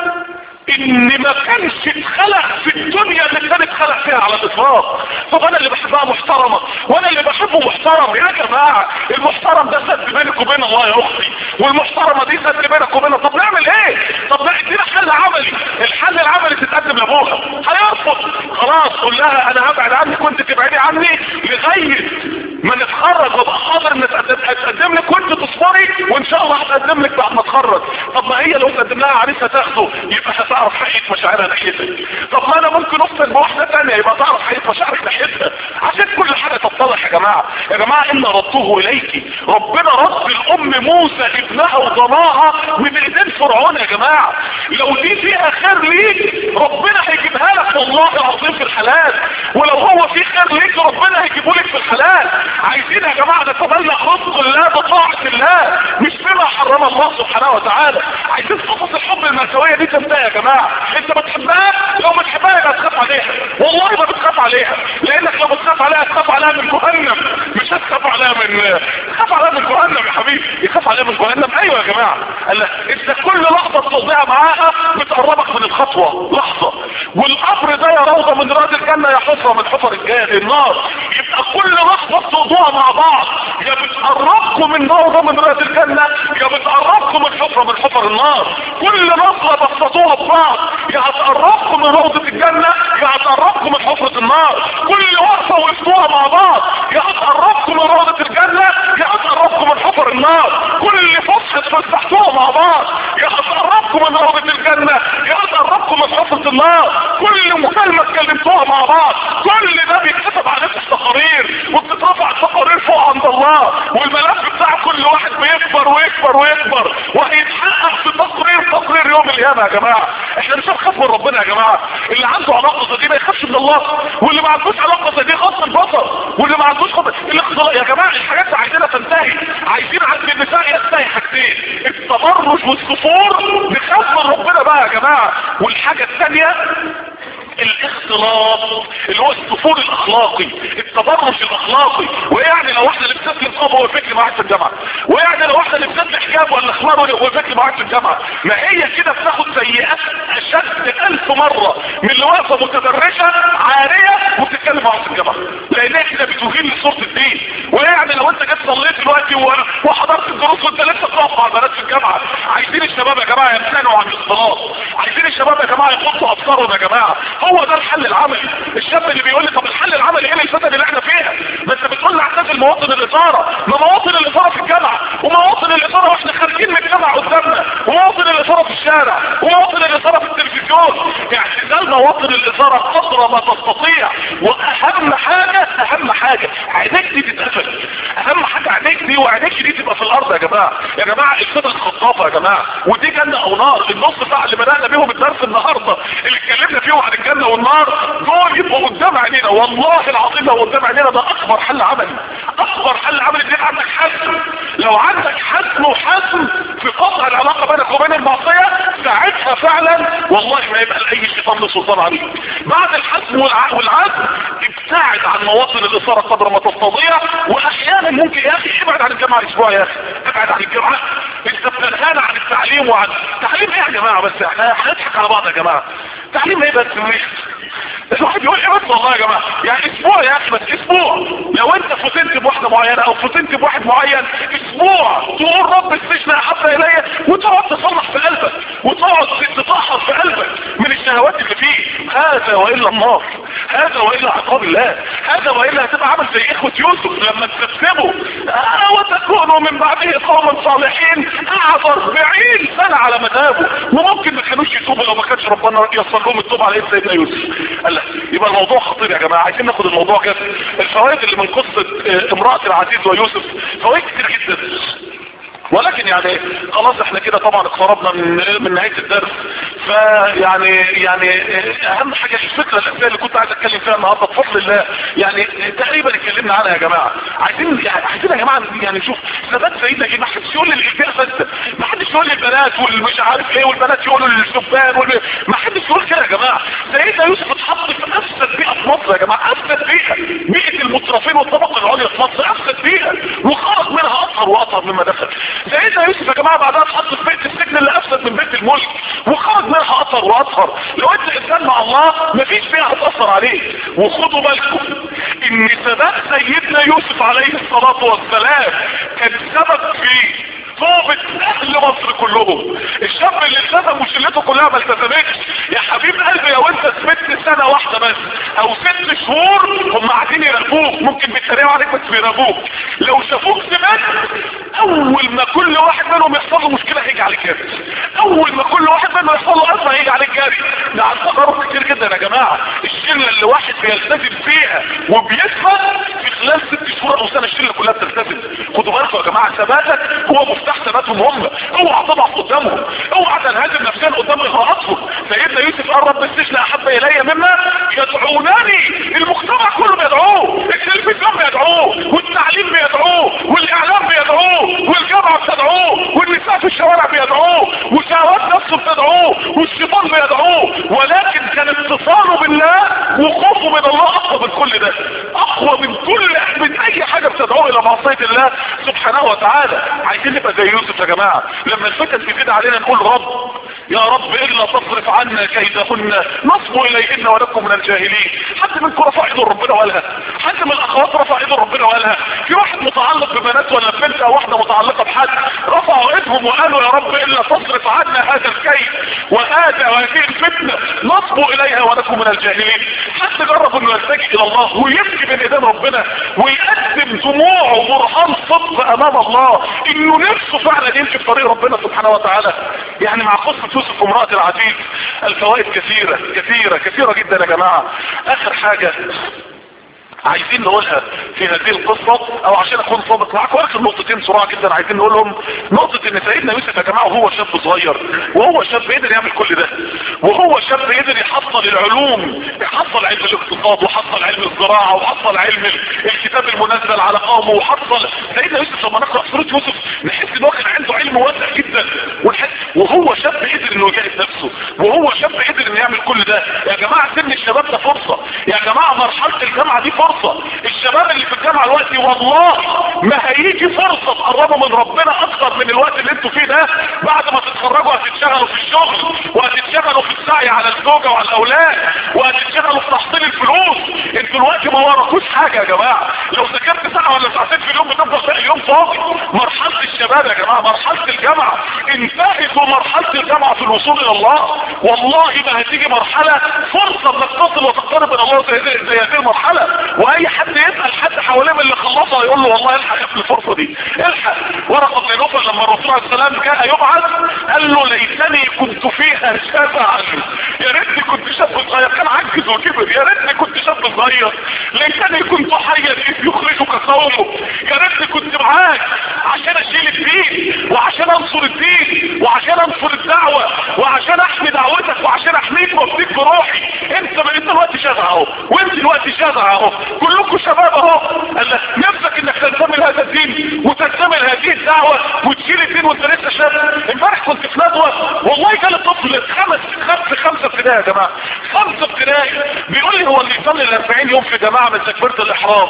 ان ما كانش اتخلق في الدنيا اللي كان اتخلق فيها على الاطلاق طب انا اللي بحبها محترمة وانا اللي بحبه محترم يا جماعة المحترم ده سد بينك وبين الله يا اختي والمحترمة دي سد بينك وبينها طب نعمل ايه طب لا ادينا حل عملي الحل العملي تتقدم لابوها هيرفض خلاص قول لها انا هبعد عنك وانت تبعدي عني لغاية ما نتخرج وابقى حاضر ان اتقدم اتقدم لك وانت تصبري وان شاء الله هتقدم لك بعد ما اتخرج طب ما هي لو تقدم لها عريس هتاخده يبقى هتعرف حقيقة مشاعرها ناحيتك طب ما انا ممكن افصل بواحدة تانية يبقى تعرف حقيقة مشاعرك ناحيتها عشان كل حاجة تتضح يا جماعة يا جماعة ان ردوه اليك ربنا رد الام موسى ابنها وضناها من ايدين فرعون يا جماعة لو دي فيها خير ليك ربنا هيجيبها لك والله العظيم في الحلال ولو هو في خير ليك ربنا هيجيبه لك في الحلال عايزين يا جماعة نتبلغ رزق الله بطاعة الله مش بما حرم الله سبحانه وتعالى عايزين قصص الحب المأساوية دي تنتهي يا جماعة انت بتحبها لو بتحبها يبقى تخاف عليها والله ما بتخاف عليها لانك لو بتخاف عليها تخاف عليها من جهنم مش هتخاف عليها من تخاف عليها من جهنم يا حبيبي يخاف عليها من جهنم ايوه يا جماعة قال لك انت كل لحظة تقضيها معاها بتقربك من الخطوة لحظة والقبر ده يا روضة من رياض الجنة يا حفرة من حفر الجنة النار يبقى كل لحظة تقضوها مع بعض يا بتقربكم من روضة من رياض الجنة يا بتقربكم من حفرة من حفر النار كل نظرة بسطوها ببعض يا هتقربكم من روضة الجنة يا هتقربكم من حفرة النار كل وقفة وقفتوها مع بعض يا هتقربكم من روضة الجنة يا هتقربكم من حفر النار كل فسحة فسحتوها مع بعض يا هتقربكم من روضة الجنة يا هتقربكم من حفرة النار كل مكالمة اتكلمتوها مع بعض كل ده بيتكتب على نفس التقارير وبتترفع التقارير فوق عند الله والملف بتاع كل واحد بيكبر ويكبر ويكبر وهيتحقق في تقرير تقرير يوم القيامة يا جماعة احنا الانسان خاف من ربنا يا جماعه اللي عنده علاقه زي دي ما يخافش من الله واللي ما عندوش علاقه زي دي غض البصر واللي ما عندوش خط... الاختلاط يا جماعه الحاجات اللي عايزينها تنتهي عايزين عند النساء ينتهي حاجتين التبرج والسفور نخاف من ربنا بقى يا جماعه والحاجه الثانيه الاختلاط اللي هو السفور الاخلاقي التبرج الاخلاقي ويعني لو واحده لبست لي نقاب وقفت لي معاك في الجامعه ويعني لو واحده لبست لي حجاب ولا خمار وقفت لي معاك في الجامعه ما هي كده بتاخد سيئات اشد الف مره من اللي واقفه متدرجه عاريه وبتتكلم معاك في الجامعه لان احنا بتوهين لصوره الدين ويعني لو انت جيت صليت دلوقتي و- وحضرت الدروس وانت لسه بتقف مع بنات في الجامعه عايزين الشباب يا جماعه يمتنعوا عن الاختلاط عايزين الشباب يا جماعه يحطوا افكارهم يا جماعه هو ده الحل العملي الشاب اللي بيقول لي طب الحل العملي ايه الفتن اللي احنا فيها ما انت بتقول لي اعتزل مواطن الاثاره ما مواطن الاثاره في الجامعه ومواطن الاثاره واحنا خارجين من الجامعه قدامنا ومواطن الاثاره في الشارع ومواطن الاثاره في التلفزيون اعتزال مواطن الاثاره قدر ما تستطيع واهم حاجه اهم حاجه عينيك دي تتقفل اهم حاجه عينيك دي وعينيك دي تبقى في الارض يا جماعه يا جماعه الفتن خطافه يا جماعه ودي جنه او نار النص ساعه اللي بدانا بيهم الدرس النهارده اللي اتكلمنا فيهم عن الجنه والنار دول يبقوا قدام عينينا والله العظيم لو قدام عينينا ده اكبر حل عملي اكبر حل عملي ان عندك حزم لو عندك حزم وحزم في قطع العلاقه بينك وبين المعصيه ساعتها فعلا والله ما يبقى لاي شيطان له سلطان عليك بعد الحزم والع- والعزم ابتعد عن مواطن الاثاره قدر ما تستطيع واحيانا ممكن يا اخي ابعد عن الجامعه اسبوع يا اخي ابعد عن الجامعه انت بتنهانا عن التعليم وعن تعليم ايه يا جماعه بس احنا هنضحك على بعض يا جماعه تعليم ايه بس الواحد يقول ايه بس والله يا جماعه يعني اسبوع يا اخي بس اسبوع لو انت فتنت بواحده معينه او فتنت بواحد معين اسبوع تقول رب السجن احب الي وتقعد تصلح في قلبك وتقعد تطهر في قلبك من الشهوات اللي فيه هذا والا النار هذا والا عقاب الله هذا والا هتبقى عامل زي اخوه يوسف لما تكسبوا آه وتكونوا من بعده قوما صالحين قعد 40 سنه على ما تابوا وممكن ما كانوش يتوبوا لو ما كانش ربنا يصل لهم التوبه على ايد سيدنا يوسف قال لا يبقى الموضوع خطير يا جماعه عايزين ناخد الموضوع كده الفوائد اللي من قصه آه، امراه العزيز ويوسف فوائد كتير جدا ولكن يعني خلاص احنا كده طبعا اقتربنا من من نهايه الدرس فيعني يعني اهم حاجه الفكره الاساسيه اللي كنت عايز اتكلم فيها النهارده بفضل الله يعني تقريبا اتكلمنا عنها يا جماعه عايزين يعني عايزين يا جماعه يعني نشوف ثبات سيدنا جه ما حدش يقول لي الابداع فاسده ما حدش يقول لي البنات والمش عارف ايه والبنات يقولوا للشبان وال... ما حدش يقول كده يا جماعه سيدنا يوسف اتحط في افسد بيئه في مصر يا جماعه افسد بيئه بيئه المترفين والطبقه العليا في مصر افسد بيئه وخرج منها اطهر واطهر مما دخل سيدنا يوسف يا جماعه بعدها اتحط في بيت السجن اللي افسد من بيت الملك وخرج منها اطهر واطهر لو انت انسان مع الله مفيش فيها هتاثر عليك وخدوا بالكم ان ثبات سيدنا يوسف عليه الصلاه والسلام كان سبب في توبة اهل مصر كلهم الشاب اللي التزم وشلته كلها ما التزمتش يا حبيب قلبي لو انت سمت سنة واحدة بس او ست شهور هم قاعدين يراقبوك ممكن بيتريقوا عليك بس بيراقبوك لو شافوك سمت اول ما كل واحد منهم يحصل له مشكلة هيجي عليك جري اول ما كل واحد منهم يحصل له ازمة هيجي عليك جري ده عن تجارب كتير جدا يا جماعة الشلة اللي واحد بيلتزم فيها وبيثبت في خلال ست شهور او سنة الشلة كلها بتلتزم خدوا بالكم يا جماعة ثباتك هو مفتاح ثباتهم هم اوعى تضعف قدامهم اوعى تنهزم نفسيا قدام اغراءاتهم سيدنا يوسف قال رب السجن احب الي مما يدعونني المجتمع كله بيدعوه التلفزيون بيدعوه والتعليم بيدعوه والاعلام بيدعوه والجامعه بتدعوه والنساء في الشوارع بيدعوه وشهوات نفسه بتدعوه والشيطان بيدعوه ولكن كان اتصاله بالله وخوفه من الله اقوى من كل ده اقوى من كل من اي حاجه بتدعوه الى معصيه الله سبحانه وتعالى عايزين نبقى زي يوسف يا جماعه لما الفتن تزيد علينا نقول رب يا رب الا تصرف عنا كيدهن نصب اليهن ونكن من الجاهلين حد منكم رفع ايده ربنا وقالها حد من الاخوات رفع ايده ربنا وقالها في واحد متعلق ببنات ولا بنت او واحده متعلقه بحد رفعوا ايدهم وقالوا يا رب الا تصرف عنا هذا الكيد وهذا وهذه الفتنه نصب اليها ونكن من الجاهلين حد جرب انه يلتجئ الى الله ويبكي بين ايدين ربنا ويقدم دموعه وبرهان صدق امام الله انه نفسه فعلا يمشي في طريق ربنا سبحانه وتعالى يعني مع قصه يوسف وامراه العزيز الفوائد كثيره كثيره كثيره جدا يا جماعه اخر حاجه عايزين نقولها في هذه القصة او عشان اكون صادق معاكم واخر نقطتين سرعة جدا عايزين نقولهم نقطة ان سيدنا يوسف يا جماعة وهو شاب صغير وهو شاب قدر يعمل كل ده وهو شاب قدر يحصل العلوم يحصل علم الاقتصاد وحصل علم الزراعة وحصل علم الكتاب المنزل على قومه وحصل سيدنا يوسف لما نقرأ سورة يوسف نحس ان هو كان عنده علم واسع جدا ونحس وهو شاب قدر انه يجاهد نفسه وهو شاب قدر انه يعمل كل ده يا جماعة سن الشباب ده فرصة يا جماعة مرحلة الجامعة دي فرصة الشباب اللي في الجامعة دلوقتي والله ما هيجي فرصة تقربوا من ربنا اكتر من الوقت اللي انتوا فيه ده بعد ما تتخرجوا هتتشغلوا في الشغل وهتتشغلوا في السعي على الزوجة وعلى الاولاد وهتتشغلوا في تحصيل الفلوس انتوا دلوقتي ما وراكوش حاجة يا جماعة لو ذاكرت ساعة ولا ساعتين في اليوم بتفضل باقي اليوم فاضي مرحلة الشباب يا جماعة مرحلة الجامعة انتهزوا مرحلة الجامعة في الوصول الى الله والله ما هتيجي مرحلة فرصة انك تصل وتقترب من الله زي, زي, زي هذه المرحلة واي حد يسأل حد حواليه من اللي خلصها يقول له والله الحق يا ابن الفرصة دي الحق ورقة بن نوفل لما الرسول عليه السلام جاء يبعث قال له ليتني كنت فيها شبعا يا ريتني كنت شاب صغير كان عجز وكبر يا ريتني كنت شاب صغير ليتني كنت حيا اذ يخرجك قومك يا ريتني كنت معاك عشان اشيل الدين وعشان انصر الدين وعشان انصر الدعوة وعشان احمي دعوتك وعشان احميك وافديك بروحي انت ما انت الوقت شبع اهو وانت الوقت شبع اهو كلكم شباب اهو قال نفسك انك تنتمي لهذا الدين وتنتمي لهذه الدعوة وتشيل الدين وانت لسه شاب امبارح كنت في ندوة والله جالي طفل خمس خمس خمسة ابتدائي يا جماعة خمسة ابتدائي بيقول لي هو اللي يصلي ال 40 يوم في جماعة من تكبيرة الاحرام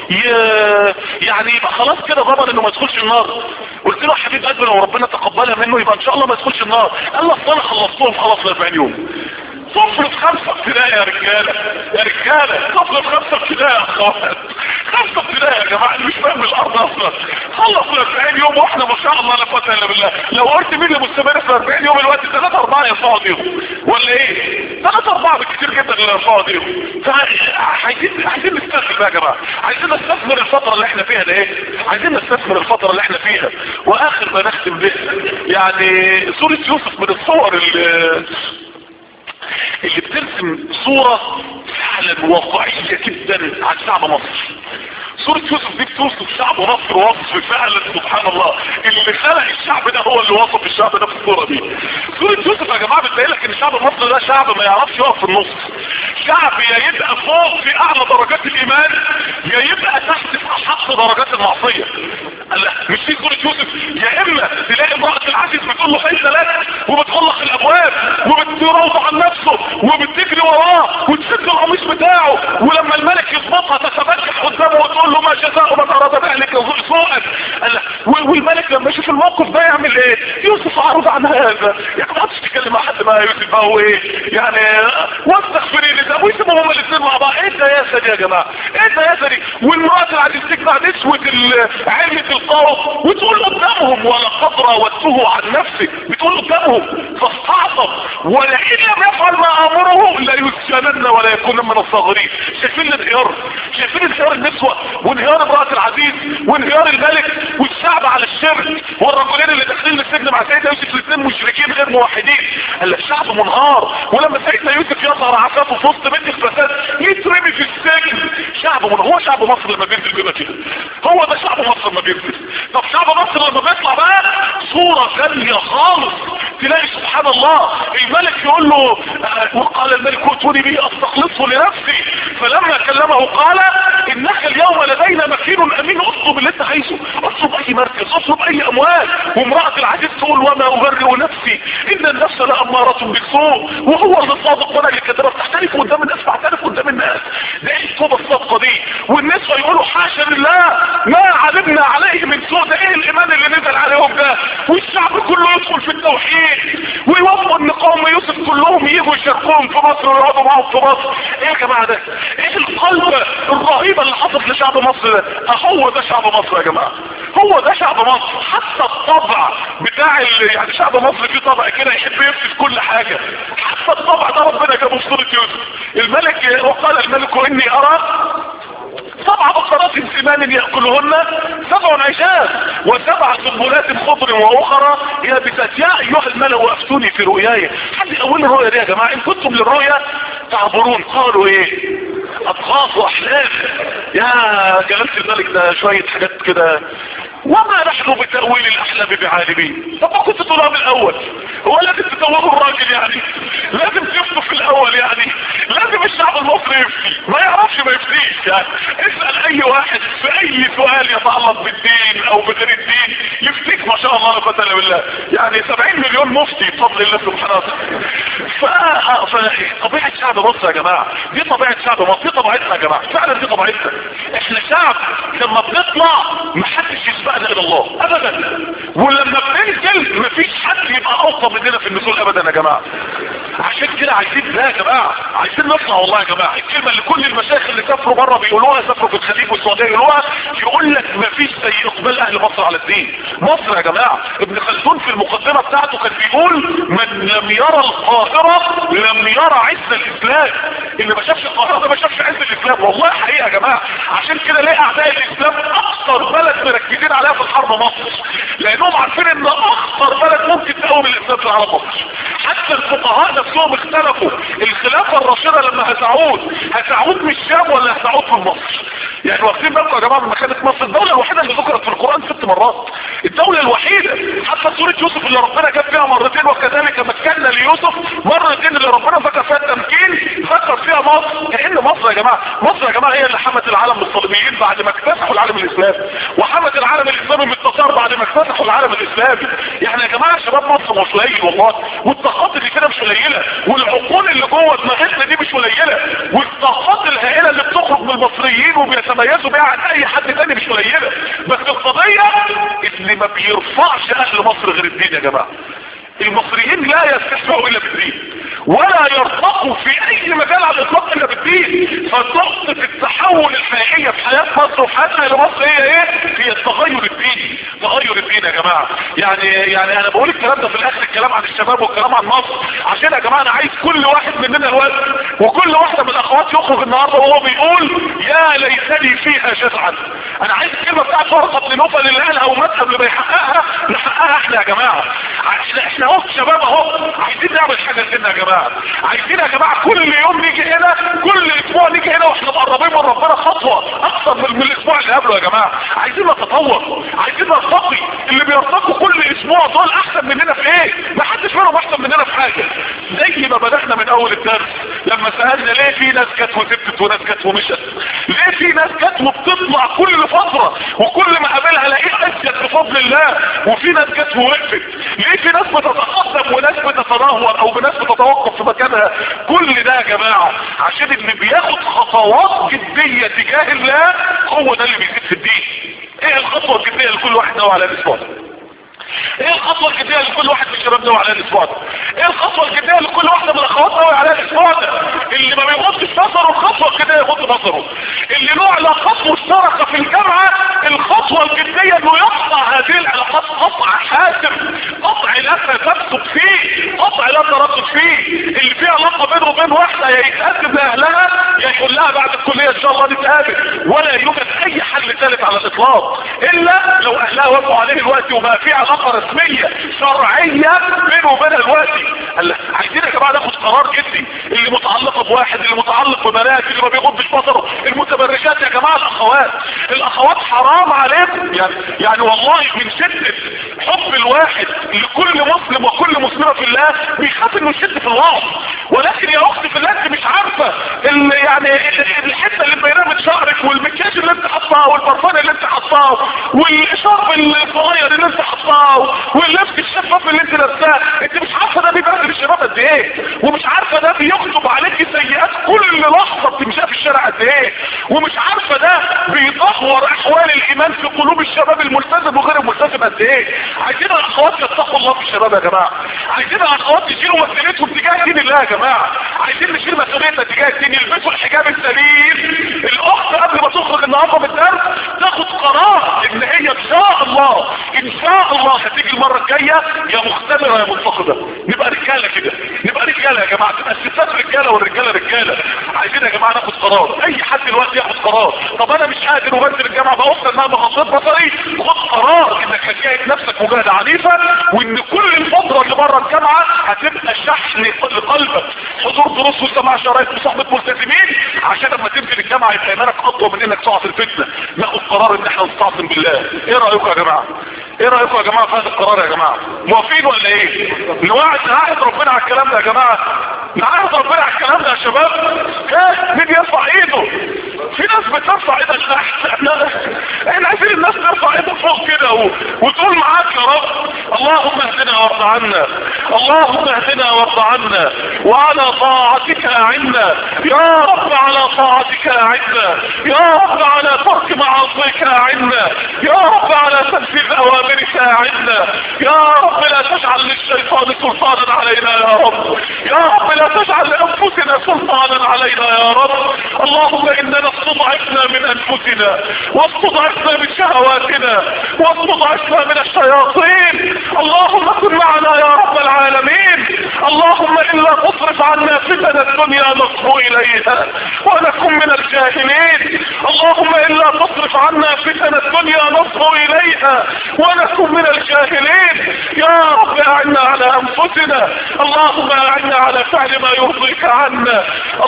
يعني يبقى خلاص كده ضمن انه ما يدخلش النار قلت له يا حبيب قلبي لو ربنا تقبلها منه يبقى ان شاء الله ما يدخلش النار قال لي اصل انا خلصتهم خلاص ال 40 يوم طفل في خمسة ابتدائي يا رجالة يا رجالة طفل في خمسة ابتدائي يا اخوات خمسة ابتدائي يا جماعة اللي مش فاهم الارض اصلا خلص ال 40 يوم واحنا ما شاء الله لا قوة الا بالله لو قلت مين اللي مستمر في 40 يوم الوقت ثلاثة اربعة يرفعوا ايديهم ولا ايه ثلاثة اربعة بالكتير جدا اللي يرفعوا ايديهم فعايزين عايزين نستثمر بقى يا جماعة عايزين نستثمر الفترة اللي احنا فيها ده ايه عايزين نستثمر الفترة اللي احنا فيها واخر ما نختم به يعني سورة يوسف من الصور اللي اللي بترسم صورة فعلا واقعية جدا عن شعب مصر صورة يوسف دي بتوصف شعب مصر وصف فعلا سبحان الله اللي خلق الشعب ده هو اللي وصف الشعب ده في الصورة دي صورة يوسف يا جماعة بتلاقي لك ان شعب مصر ده شعب ما يعرفش يقف في النص شعب يا يبقى فوق في اعلى درجات الايمان يا يبقى تحت في احق درجات المعصية لا مش في صورة يوسف يا اما تلاقي امرأة العزيز بتقول له حيث لك وبتغلق الابواب وبتروض عن نفسه وبتجري وراه وتسد القميص بتاعه ولما الملك يظبطها تتبجح قدامه وتقول له ما جزاء من اراد بأهلك سوءا والملك لما يشوف الموقف ده يعمل ايه يوسف اعرض عن هذا يعني ما عادش تتكلم مع حد بقى يوسف بقى هو ايه يعني واستغفري لي ده ويسيبوا هما الاثنين مع بعض ايه الدياسه دي يا جماعه ايه الدياسه دي والمراه العزيز تجمع نسوه علمة القوم وتقول قدامهم ولقد راودته عن نفسه بتقول قدامهم فاستعصم ولئن لم يفعل ما امره لا يسجنن ولا يكون من الصاغرين شايفين الانهيار شايفين انهيار النسوة وانهيار امرأة العزيز وانهيار الملك والشعب على الشرك والرجلين اللي داخلين السجن مع سيدنا يوسف الاثنين مشركين غير موحدين قال الشعب منهار ولما سيدنا يوسف يظهر عفافه في وسط بيت الفساد يترمي في السجن شعب منهار هو شعب مصر لما بينزل بيبقى كده هو ده شعب مصر لما بينزل طب شعب مصر لما بيطلع بقى صورة ثانية خالص تلاقي سبحان الله الملك يقول له آه وقال الملك ائتوني به استخلصه لنفسي فلما كلمه قال انك اليوم لدينا مكين امين اطلب اللي انت عايزه اطلب اي مركز اطلب اي اموال وامرأة العزيز تقول وما ابرئ نفسي ان النفس لامارة بالسوء وهو اللي صادق وانا اللي كذبت تحترف قدام الناس بعترف قدام الناس ده ايه التوبة الصادقة دي والناس يقولوا حاشا لله ما علمنا عليه من سوء ده ايه الايمان اللي نزل عليهم ده والشعب كله يدخل في التوحيد ويوافقوا ان قوم يوسف كلهم يجوا يشاركوهم في مصر ويقعدوا معاهم في مصر ايه يا جماعه ده ايه القلب الرهيبه اللي حصلت لشعب مصر ده هو ده شعب مصر يا جماعه هو ده شعب مصر حتى الطبع بتاع ال... يعني شعب مصر فيه طبع كده يحب يفتي في كل حاجه حتى الطبع ده ربنا جابه في سوره يوسف الملك وقال الملك اني ارى سبع بقرات سمان يأكلهن سبع عجاز وسبع سنبلات خضر واخرى يابسات يا ايها الملأ وافتوني في رؤياي حد اول الرؤيا دي يا جماعة ان كنتم للرؤيا تعبرون قالوا ايه اضغاث واحلام يا جلالة الملك ده شوية حاجات كده وما نحن بتأويل الاحلام بعالمين طب ما كنت تقولها من الاول هو لازم تتوهوا الراجل يعني لازم تفتوا في الاول يعني لازم الشعب المصري يفتي ما يعرفش ما يفتيش يعني اسأل اي واحد في اي سؤال يتعلق بالدين او بغير الدين يفتيك ما شاء الله لا قوه الا بالله يعني 70 مليون مفتي بفضل الله سبحانه وتعالى ف طبيعه شعب مصر يا جماعه دي طبيعه شعب مصر دي طبيعتنا يا جماعه فعلا دي طبيعتنا احنا شعب لما بنطلع ما حدش يسبقنا الى الله ابدا ولما بننزل مفيش حد يبقى اوطى مننا في النزول ابدا يا جماعه عشان كده عايزين ده يا جماعه عايزين نطلع والله يا جماعه الكلمه اللي كل المشايخ اللي سافروا بره بيقولوها سافروا في الخليج والسعوديه يقولوها يقول لك مفيش زي اقبال اهل مصر على الدين مصر يا جماعه ابن خلدون في المقدمه بتاعته كان بيقول من لم يرى القاهره لم يرى عز الاسلام اللي ما شافش القاهره ده ما شافش عز الاسلام والله حقيقه يا جماعه عشان كده ليه اعداء الاسلام اكثر بلد مركزين عليها في الحرب مصر لانهم عارفين ان اخطر بلد ممكن تقوم الاسلام في العالم مصر حتى الفقهاء نفسهم اختلفوا الخلافه الراشده لما هتعود هتعود من الشام ولا هتعود من مصر يعني واخدين بالكم يا جماعه من مكانه مصر الدوله الوحيده اللي ذكرت في القران ست مرات الدوله الوحيده حتى سوره يوسف اللي ربنا جاب فيها مرتين وكذلك مكنا ليوسف مرتين اللي ربنا ذكر فيها التمكين ذكر فيها مصر كأن مصر يا جماعه مصر يا جماعه هي اللي حمت العالم بالصليبيين بعد ما اكتسحوا العالم الاسلامي وحمت العالم الاسلامي بالتتار بعد ما اكتسحوا العالم الاسلامي يعني يا جماعه شباب مصر مش قليل والله والطاقات اللي كده مش قليله والعقول اللي جوه دماغتنا دي مش قليله والطاقات الهائله اللي بتخرج من المصريين وبيتميزوا بيها عن اي حد تاني مش قليله بس القضيه اللي ما بيرفعش اهل مصر غير الدين يا جماعه المصريين لا يستحقوا الا بالدين ولا يرتقوا في اي مجال على الاطلاق الا بالدين فنقطة التحول الحقيقية في حياة مصر وفي حياتنا لمصر هي ايه؟ هي التغير الديني تغير الدين يا جماعة يعني يعني انا بقول الكلام ده في الاخر الكلام عن الشباب والكلام عن مصر عشان يا جماعة انا عايز كل واحد مننا الوقت وكل واحدة من الاخوات يخرج النهاردة وهو بيقول يا ليتني فيها جزعا انا عايز الكلمة بتاعت فرقة بن نوفل اللي قالها ومات قبل ما يحققها نحققها احنا يا جماعة احنا احنا اهو شباب اهو عايزين نعمل حاجة لنا يا جماعة عايزين يا جماعة كل يوم نيجي هنا كل اسبوع نيجي هنا واحنا مقربين من ربنا خطوة اكثر من, من الاسبوع اللي قبله يا جماعة عايزين نتطور عايزين نرتقي اللي بيرتقوا كل اسبوع دول احسن مننا في ايه ما حدش منهم احسن مننا في حاجة زي ما بدأنا من اول الدرس لما سألنا ليه في ناس جت وسبتت وناس جت ومشت ليه في ناس جت وبتطلع كل فترة وكل ما قابلها الاقيها اسجد بفضل الله وفي ناس جت ووقفت ليه في ناس بتتقدم وناس بتتدهور او ناس بتتوقف في مكانها كل ده يا جماعة عشان اللي بياخد خطوات جدية تجاه الله هو ده اللي بيزيد في الدين ايه الخطوة الجدية لكل واحد نوع على الاسبوع ايه الخطوة الجدية لكل واحد من الشباب نوع على الاسبوع ده ايه الخطوة الجدية لكل واحدة من الاخوات نوع على الاسبوع ده اللي ما بيغضش بصره الخطوة الجدية يغض بصره اللي له علاقات مشتركة في الجامعة الخطوة الجدية انه يقطع هذه العلاقات قطع حاسم قطع لا تثبت فيه قطع لا تردد فيه اللي فيه علاقة بينه وبين واحدة يا يتقدم لاهلها يا يقول لها بعد الكلية ان شاء الله نتقابل ولا يوجد اي حل ثالث على الاطلاق الا لو اهلها وافقوا عليه الوقت وبقى في علاقة رسمية شرعية بينه وبينها الوقت عايزين يا جماعة ناخد قرار جدي اللي متعلقة بواحد اللي متعلق ببنات اللي ما بيغضش بصره المتبرجات يا جماعة الاخوات الاخوات حرام عليكم يعني يعني والله من شدة حب الواحد لكل مسلم وكل مسلمة في الله بيخاف انه يشد في الوعظ ولكن يا اختي في الله انت مش عارفة ال يعني الحتة اللي بينها من شعرك والمكياج اللي انت حطاه والبرفان اللي انت حطاه والشرب الصغير اللي انت حطاه واللبس الشفاف اللي انت لابساه انت مش عارفة ده بيبهدل الشباب قد ايه ومش عارفة ده بيكتب عليك سيئات كل لحظة بتمشيها في الشارع قد ايه ومش عارفة ده بيدهور احوال الايمان في قلوب الشباب الملتزم وغير الملتزم قد ايه عايزين الاخوات يتقوا الله في الشباب يا جماعة عايزين الاخوات يشيلوا مسؤوليتهم تجاه دين الله يا جماعة عايزين نشيل مسؤوليتنا تجاه الدين يلبسوا الحجاب السليم الاخت قبل ما تخرج النهارده من الدرس تاخد قرار ان هي ان شاء الله ان شاء الله هتيجي المرة الجاية يا مختبرة يا منتقدة نبقى رجالة كده نبقى رجالة يا جماعة تبقى الستات رجالة والرجالة رجاله رجاله عايزين يا جماعه ناخد قرار اي حد دلوقتي ياخد قرار طب انا مش قادر وبنزل الجامعه بوصل مهما غطيت بصري خد قرار انك هتجاهد نفسك مجاهده عنيفه وان كل الفتره اللي بره الجامعه هتبقى شحن لقلبك حضور دروس وسماع شرايط وصحبه ملتزمين عشان لما تنزل الجامعه يبقى ايمانك اقوى من انك تقع في الفتنه ناخد قرار ان احنا نستعصم بالله ايه رايكم يا جماعه ايه رايكم يا جماعه في هذا القرار يا جماعه موافقين ولا ايه نوعد نعاهد ربنا على الكلام ده يا جماعه نعاهد ربنا على الكلام ده يا شباب ايه مين يرفع ايده في ناس بترفع ايدها تحت احنا احنا عايزين الناس ترفع ايدها فوق كده و... وتقول معاك يا رب اللهم اهدنا وارض عنا اللهم اهدنا وارض عنا وعلى طاعتك اعنا يا رب على طاعتك اعنا يا رب على ترك معاصيك اعنا يا رب على تنفيذ اوامرك اعنا يا رب لا تجعل للشيطان سلطانا علينا يا رب يا رب لا تجعل لانفسنا سلطانا علينا يا رب اللهم اننا استضعفنا من انفسنا واستضعفنا من شهواتنا واستضعفنا من الشياطين اللهم كن معنا يا رب العالمين اللهم الا تصرف عنا فتن الدنيا نصب اليها ونكن من الجاهلين اللهم الا تصرف عنا فتن الدنيا نصب اليها ونكن من الجاهلين يا رب اعنا على انفسنا اللهم اعنا على فعل ما يرضيك عنا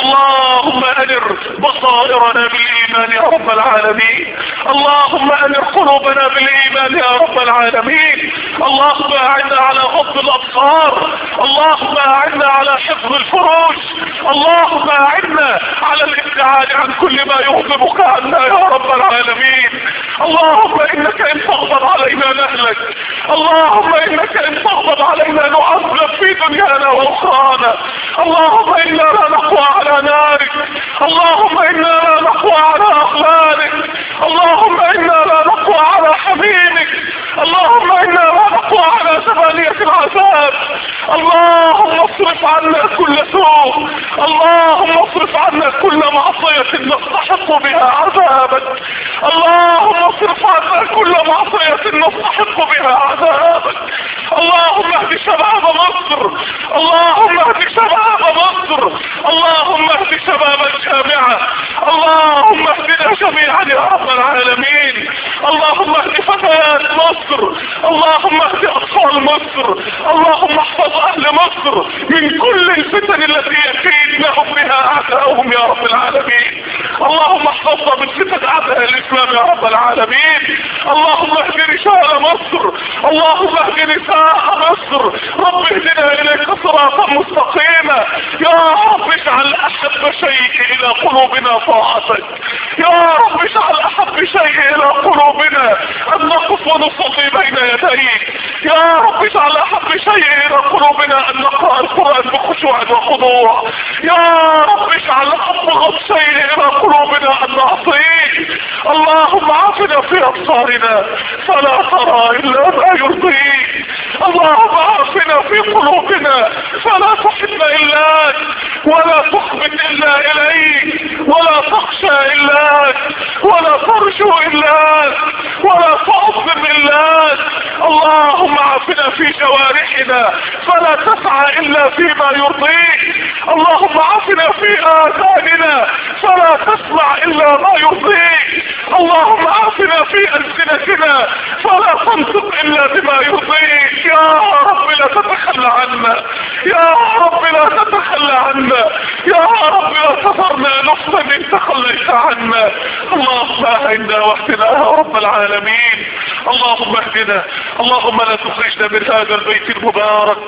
اللهم انر بصائرنا بالايمان يا رب العالمين اللهم انر قلوبنا بالايمان يا رب العالمين اللهم اعنا على غض الابصار اللهم اعنا على حفظ الفروج اللهم اعنا على الابتعاد عن كل ما يغضبك عنا يا رب العالمين اللهم انك ان تغضب علينا نهلك اللهم انك ان تغضب علينا نعذب في دنيانا واخرانا اللهم انا لا نقوى على نارك اللهم انا لا نقوى على اخلاقك اللهم انا لا نقوى على حميمك اللهم انا لا نقوى على ثمانية العذاب اللهم اصرف عنا كل سوء اللهم اصرف عنا كل معصية نستحق بها عذابك اللهم اصرف عنا كل معصية نستحق بها عذابك اللهم اهد شباب مصر اللهم اهد شباب مصر اللهم اهد شباب الجامعة اللهم اهدنا جميعا يا رب العالمين اللهم اهد فتيات مصر اللهم اهد اطفال مصر اللهم احفظ اهل مصر من كل الفتن التي يكيد لهم بها اعداؤهم يا رب العالمين اللهم احفظنا من فتن اعداء الاسلام يا رب العالمين اللهم اهد رجال مصر اللهم اهد نساء مصر رب اهدنا اليك صراطا مستقيما يا رب اجعل احب شيء الى قلوبنا طاعتك يا رب اجعل احب شيء الى قلوبنا ان نقف ونصلي بين يديك يا رب اجعل احب شيء الى قلوبنا ان نقرا القران بخشوع وخضوع يا رب اجعل ابغض شيء الى قلوبنا ان نعصيك اللهم عافنا في ابصارنا فلا ترى الا ما يرضيك اللهم عافنا في قلوبنا فلا تحب الاك ولا تخبت الا اليك ولا تخشى الاك ولا ترجو الاك ولا تعظم الاك اللهم عافنا في جوارحنا فلا تسعى الا فيما يرضيك اللهم عافنا في اذاننا فلا تسمع الا ما يرضيك اللهم عافنا في السنتنا فلا تنطق الا بما يرضيك يا رب لا تتخلى عنا يا رب لا تتخلى عنا يا رب لا تذرنا نفسا ان تخليت عنا اللهم اهدنا واهدنا يا رب العالمين اللهم اهدنا اللهم لا تخرجنا من هذا البيت المبارك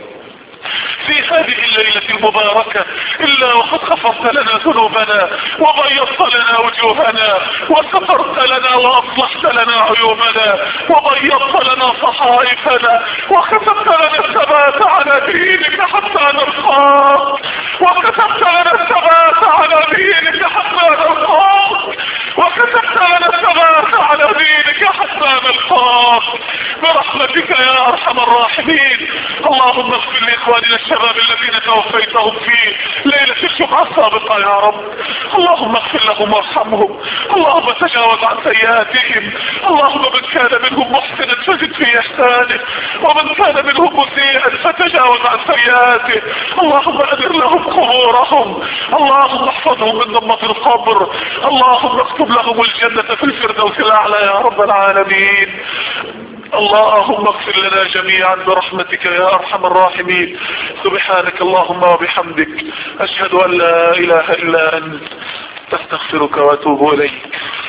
في هذه الليلة المباركة إلا وقد غفرت لنا ذنوبنا وبيضت لنا وجوهنا وسترت لنا وأصلحت لنا عيوبنا وبيضت لنا صحائفنا وكتبت لنا الثبات على دينك حتى نلقاك وكتبت لنا الثبات على دينك حتى نلقاك وكتبت لنا الثبات على دينك حتى نلقاك برحمتك يا أرحم الراحمين اللهم اغفر لاخواننا الشباب الذين توفيتهم في ليلة الجمعة السابقة يا رب اللهم اغفر لهم وارحمهم اللهم تجاوز عن سيئاتهم اللهم من كان منهم محسنا فزد في احسانه ومن كان منهم مسيئا فتجاوز عن سيئاته اللهم ادر لهم قبورهم اللهم احفظهم من ضمة القبر اللهم اكتب لهم الجنة في الفردوس الاعلى يا رب العالمين اللهم اغفر لنا جميعا برحمتك يا ارحم الراحمين سبحانك اللهم وبحمدك اشهد ان لا اله الا انت استغفرك واتوب اليك